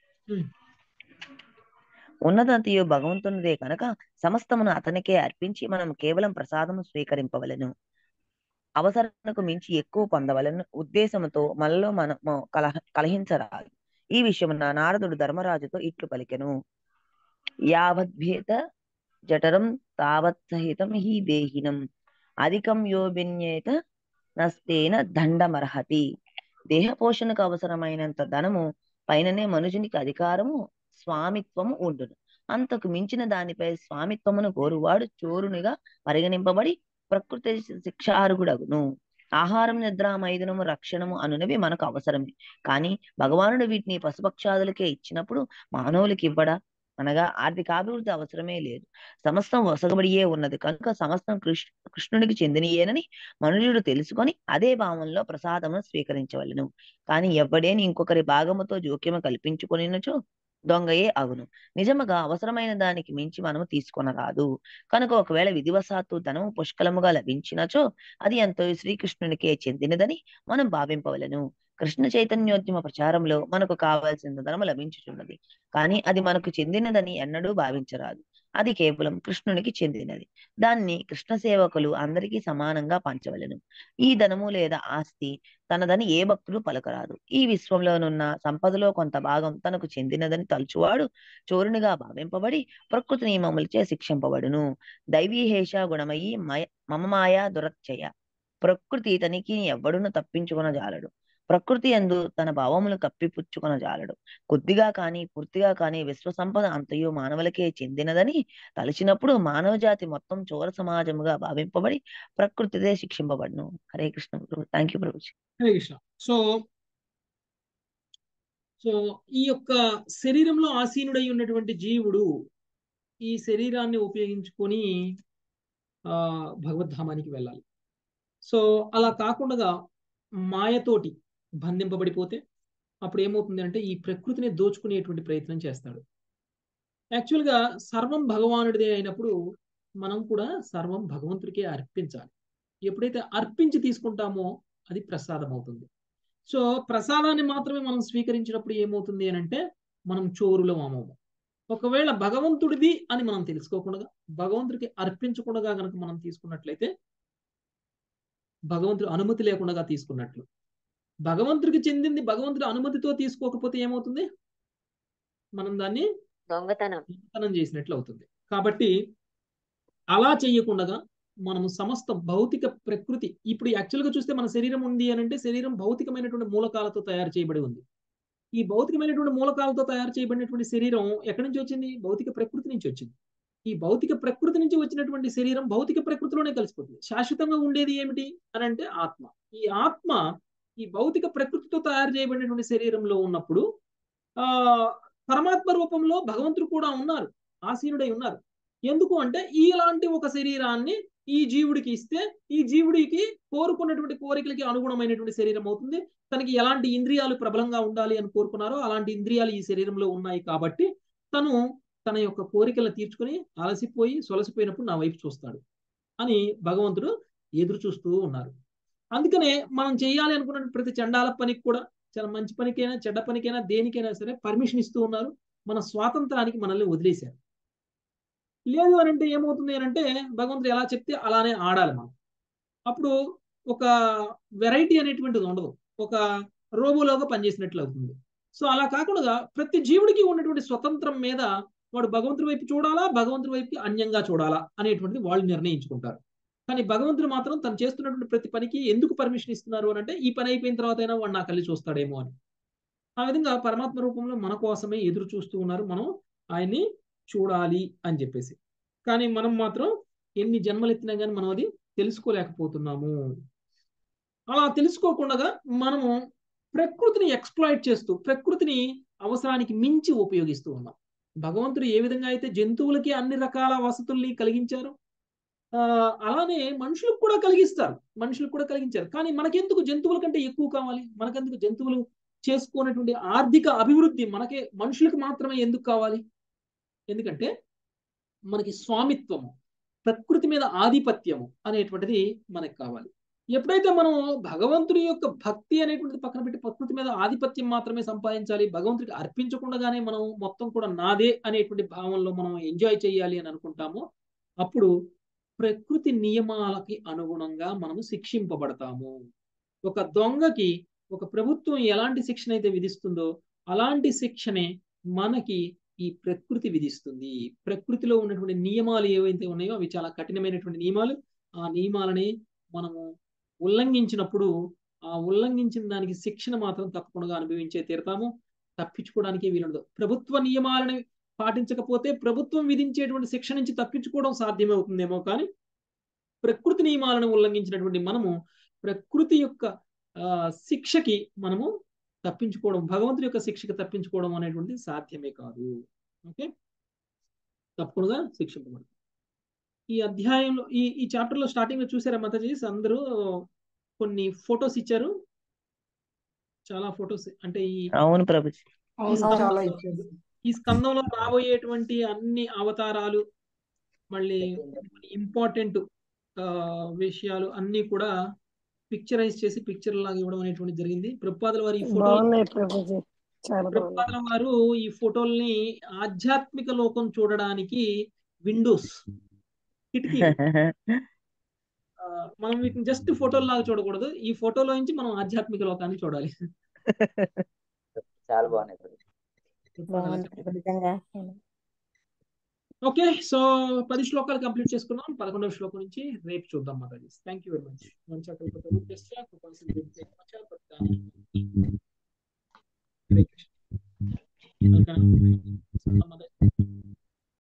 ఉన్నతంతయు భగవంతునిదే కనుక సమస్తమును అతనికే అర్పించి మనం కేవలం ప్రసాదము స్వీకరింపవలను అవసరణకు మించి ఎక్కువ పొందవలను ఉద్దేశముతో మనలో మనము కలహ కలహించరాదు ఈ విషయమున నారదుడు ధర్మరాజుతో ఇట్లు పలికెను యావద్భేత జఠరం తావత్ సహితం హి దేహినం అధికం యోభిన్యేత నస్తేన దండమర్హతి దేహ పోషణకు అవసరమైనంత ధనము పైననే మనుషునికి అధికారము స్వామిత్వము ఉండును అంతకు మించిన దానిపై స్వామిత్వమును కోరువాడు చోరునిగా పరిగణింపబడి ప్రకృతి శిక్షార్హుడగును ఆహారం నిద్ర మైదనము రక్షణము అనునవి మనకు అవసరమే కానీ భగవానుడు వీటిని పశుపక్షాదులకే ఇచ్చినప్పుడు మానవులకి ఇవ్వడా అనగా ఆర్థికాభివృద్ధి అవసరమే లేదు సమస్తం వసగబడియే ఉన్నది కనుక సమస్తం కృష్ణ కృష్ణునికి చెందినయేనని మనుషుడు తెలుసుకొని అదే భావంలో ప్రసాదమును స్వీకరించవలను కానీ ఎవడేని ఇంకొకరి భాగముతో జోక్యము కల్పించుకొనినచో దొంగయే అగును నిజముగా అవసరమైన దానికి మించి మనము తీసుకొనరాదు కనుక ఒకవేళ విధివశాత్తు ధనము పుష్కలముగా లభించినచో అది ఎంతో శ్రీకృష్ణునికే చెందినదని మనం భావింపవలను కృష్ణ చైతన్యోద్యమ ప్రచారంలో మనకు కావాల్సిన ధనము లభించుచున్నది కానీ అది మనకు చెందినదని ఎన్నడూ భావించరాదు అది కేవలం కృష్ణునికి చెందినది దాన్ని కృష్ణ సేవకులు అందరికీ సమానంగా పంచవలెను ఈ ధనము లేదా ఆస్తి తనదని ఏ భక్తుడు పలకరాదు ఈ విశ్వంలోనున్న సంపదలో కొంత భాగం తనకు చెందినదని తలుచువాడు చోరునిగా భావింపబడి ప్రకృతి నియమములచే శిక్షింపబడును దైవీహేష గుణమయి మయ మమమాయ దురచ్చయ ప్రకృతి తనికి ఎవ్వడును తప్పించుకున జాలడు ప్రకృతి ఎందు తన భావములు కప్పిపుచ్చుకొన జాలడు కొద్దిగా కాని పూర్తిగా కాని విశ్వ సంపద అంతయు మానవులకే చెందినదని తలచినప్పుడు మానవ జాతి మొత్తం చోర సమాజముగా భావింపబడి ప్రకృతిదే శిక్షింపబడును హరే కృష్ణ ప్రభు థ్యాంక్ యూ ప్రభుజీ హరే కృష్ణ సో సో ఈ యొక్క శరీరంలో ఆసీనుడై ఉన్నటువంటి జీవుడు ఈ శరీరాన్ని ఉపయోగించుకొని ఆ భగవద్ధామానికి వెళ్ళాలి సో అలా కాకుండా మాయతోటి బంధింపబడిపోతే అప్పుడు ఏమవుతుంది అంటే ఈ ప్రకృతిని దోచుకునేటువంటి ప్రయత్నం చేస్తాడు యాక్చువల్గా సర్వం భగవానుడిదే అయినప్పుడు మనం కూడా సర్వం భగవంతుడికే అర్పించాలి ఎప్పుడైతే అర్పించి తీసుకుంటామో అది ప్రసాదం అవుతుంది సో ప్రసాదాన్ని మాత్రమే మనం స్వీకరించినప్పుడు ఏమవుతుంది అని అంటే మనం చోరులం అమ్మము ఒకవేళ భగవంతుడిది అని మనం తెలుసుకోకుండా భగవంతుడికి అర్పించకుండా కనుక మనం తీసుకున్నట్లయితే భగవంతుడి అనుమతి లేకుండా తీసుకున్నట్లు భగవంతుడికి చెందింది భగవంతుడి అనుమతితో తీసుకోకపోతే ఏమవుతుంది మనం దాన్ని దొంగతనం దొంగతనం చేసినట్లు అవుతుంది కాబట్టి అలా చేయకుండా మనము సమస్త భౌతిక ప్రకృతి ఇప్పుడు యాక్చువల్గా చూస్తే మన శరీరం ఉంది అని అంటే శరీరం భౌతికమైనటువంటి మూలకాలతో తయారు చేయబడి ఉంది ఈ భౌతికమైనటువంటి మూలకాలతో తయారు చేయబడినటువంటి శరీరం ఎక్కడి నుంచి వచ్చింది భౌతిక ప్రకృతి నుంచి వచ్చింది ఈ భౌతిక ప్రకృతి నుంచి వచ్చినటువంటి శరీరం భౌతిక ప్రకృతిలోనే కలిసిపోతుంది శాశ్వతంగా ఉండేది ఏమిటి అని అంటే ఆత్మ ఈ ఆత్మ ఈ భౌతిక ప్రకృతితో తయారు చేయబడినటువంటి శరీరంలో ఉన్నప్పుడు ఆ పరమాత్మ రూపంలో భగవంతుడు కూడా ఉన్నారు ఆసీనుడై ఉన్నారు ఎందుకు అంటే ఇలాంటి ఒక శరీరాన్ని ఈ జీవుడికి ఇస్తే ఈ జీవుడికి కోరుకున్నటువంటి కోరికలకి అనుగుణమైనటువంటి శరీరం అవుతుంది తనకి ఎలాంటి ఇంద్రియాలు ప్రబలంగా ఉండాలి అని కోరుకున్నారో అలాంటి ఇంద్రియాలు ఈ శరీరంలో ఉన్నాయి కాబట్టి తను తన యొక్క కోరికలను తీర్చుకుని అలసిపోయి సొలసిపోయినప్పుడు నా వైపు చూస్తాడు అని భగవంతుడు ఎదురు చూస్తూ ఉన్నారు అందుకనే మనం చేయాలి అనుకున్న ప్రతి చండాల పనికి కూడా చాలా మంచి పనికైనా చెడ్డ పనికైనా దేనికైనా సరే పర్మిషన్ ఇస్తూ ఉన్నారు మన స్వాతంత్రానికి మనల్ని వదిలేశారు లేదు అని అంటే ఏమవుతుంది అని అంటే భగవంతుడు ఎలా చెప్తే అలానే ఆడాలి మనం అప్పుడు ఒక వెరైటీ అనేటువంటిది ఉండదు ఒక రోబోలోగా పనిచేసినట్లు అవుతుంది సో అలా కాకుండా ప్రతి జీవుడికి ఉన్నటువంటి స్వతంత్రం మీద వాడు భగవంతుడి వైపు చూడాలా భగవంతుడి వైపుకి అన్యంగా చూడాలా అనేటువంటిది వాళ్ళు నిర్ణయించుకుంటారు కానీ భగవంతుడు మాత్రం తను చేస్తున్నటువంటి ప్రతి పనికి ఎందుకు పర్మిషన్ ఇస్తున్నారు అని అంటే ఈ పని అయిపోయిన తర్వాత అయినా వాడు నా కళ్ళి చూస్తాడేమో అని ఆ విధంగా పరమాత్మ రూపంలో మన కోసమే ఎదురు చూస్తూ ఉన్నారు మనం ఆయన్ని చూడాలి అని చెప్పేసి కానీ మనం మాత్రం ఎన్ని జన్మలు ఎత్తినా కానీ మనం అది తెలుసుకోలేకపోతున్నాము అలా తెలుసుకోకుండా మనము ప్రకృతిని ఎక్స్ప్లాయిట్ చేస్తూ ప్రకృతిని అవసరానికి మించి ఉపయోగిస్తూ ఉన్నాం భగవంతుడు ఏ విధంగా అయితే జంతువులకి అన్ని రకాల వసతుల్ని కలిగించారు అలానే మనుషులకు కూడా కలిగిస్తారు మనుషులకు కూడా కలిగించారు కానీ మనకెందుకు జంతువుల కంటే ఎక్కువ కావాలి మనకెందుకు జంతువులు చేసుకున్నటువంటి ఆర్థిక అభివృద్ధి మనకే మనుషులకు మాత్రమే ఎందుకు కావాలి ఎందుకంటే మనకి స్వామిత్వము ప్రకృతి మీద ఆధిపత్యము అనేటువంటిది మనకు కావాలి ఎప్పుడైతే మనం భగవంతుడి యొక్క భక్తి అనేటువంటిది పక్కన పెట్టి ప్రకృతి మీద ఆధిపత్యం మాత్రమే సంపాదించాలి భగవంతుడికి అర్పించకుండానే మనం మొత్తం కూడా నాదే అనేటువంటి భావంలో మనం ఎంజాయ్ చేయాలి అని అనుకుంటామో అప్పుడు ప్రకృతి నియమాలకి అనుగుణంగా మనము శిక్షింపబడతాము ఒక దొంగకి ఒక ప్రభుత్వం ఎలాంటి శిక్షణ అయితే విధిస్తుందో అలాంటి శిక్షనే మనకి ఈ ప్రకృతి విధిస్తుంది ప్రకృతిలో ఉన్నటువంటి నియమాలు ఏవైతే ఉన్నాయో అవి చాలా కఠినమైనటువంటి నియమాలు ఆ నియమాలని మనము ఉల్లంఘించినప్పుడు ఆ ఉల్లంఘించిన దానికి శిక్షణ మాత్రం తప్పకుండా అనుభవించే తీరుతాము తప్పించుకోవడానికి వీలుండదు ప్రభుత్వ నియమాలని పాటించకపోతే ప్రభుత్వం విధించేటువంటి శిక్ష నుంచి తప్పించుకోవడం సాధ్యమవుతుందేమో కానీ ప్రకృతి నియమాలను ఉల్లంఘించినటువంటి మనము ప్రకృతి యొక్క ఆ, శిక్షకి మనము తప్పించుకోవడం భగవంతుడి యొక్క శిక్షకి తప్పించుకోవడం అనేటువంటిది సాధ్యమే కాదు ఓకే తప్పకుండా శిక్షింపబడుతుంది ఈ అధ్యాయంలో ఈ ఈ చాప్టర్ లో స్టార్టింగ్ లో చూసారా మాతాజీ అందరూ కొన్ని ఫొటోస్ ఇచ్చారు చాలా ఫొటోస్ అంటే ఈ అవును ప్రభుజీ ఈ అవును స్కందం- చాలా ఇచ్చారు ఈ స్కందంలో రాబోయేటువంటి అన్ని అవతారాలు మళ్ళీ ఇంపార్టెంట్ విషయాలు అన్ని కూడా పిక్చరైజ్ చేసి పిక్చర్ లాగా ఇవ్వడం అనేటువంటి జరిగింది ప్రభుపాదుల వారు ఈ ఫోటో బాగున్నాయి ప్రభుజీ చాలా బాగున్నాయి ప్రభుపాదుల వారు ఈ ఫోటోల్ని ఆధ్యాత్మిక లోకం చూడడానికి విండోస్ కిటికీ ఆ, మనం వీటిని జస్ట్ ఫోటోల లాగా చూడకూడదు ఈ ఫోటోలో నుంచి మనం ఆధ్యాత్మిక లోకాన్ని చూడాలి చాలా బాగున్నాయి ప్రభుజీ ప్రభుపాదుల బాగుంది చెప్పారు. నిజంగా ఓకే సో పది శ్లోకాలు కంప్లీట్ చేసుకున్నాం పదకొండవ శ్లోకం నుంచి రేపు చూద్దాం మాతాజీ థ్యాంక్ యూ వెరీ మచ్ మంచి హరే కృష్ణ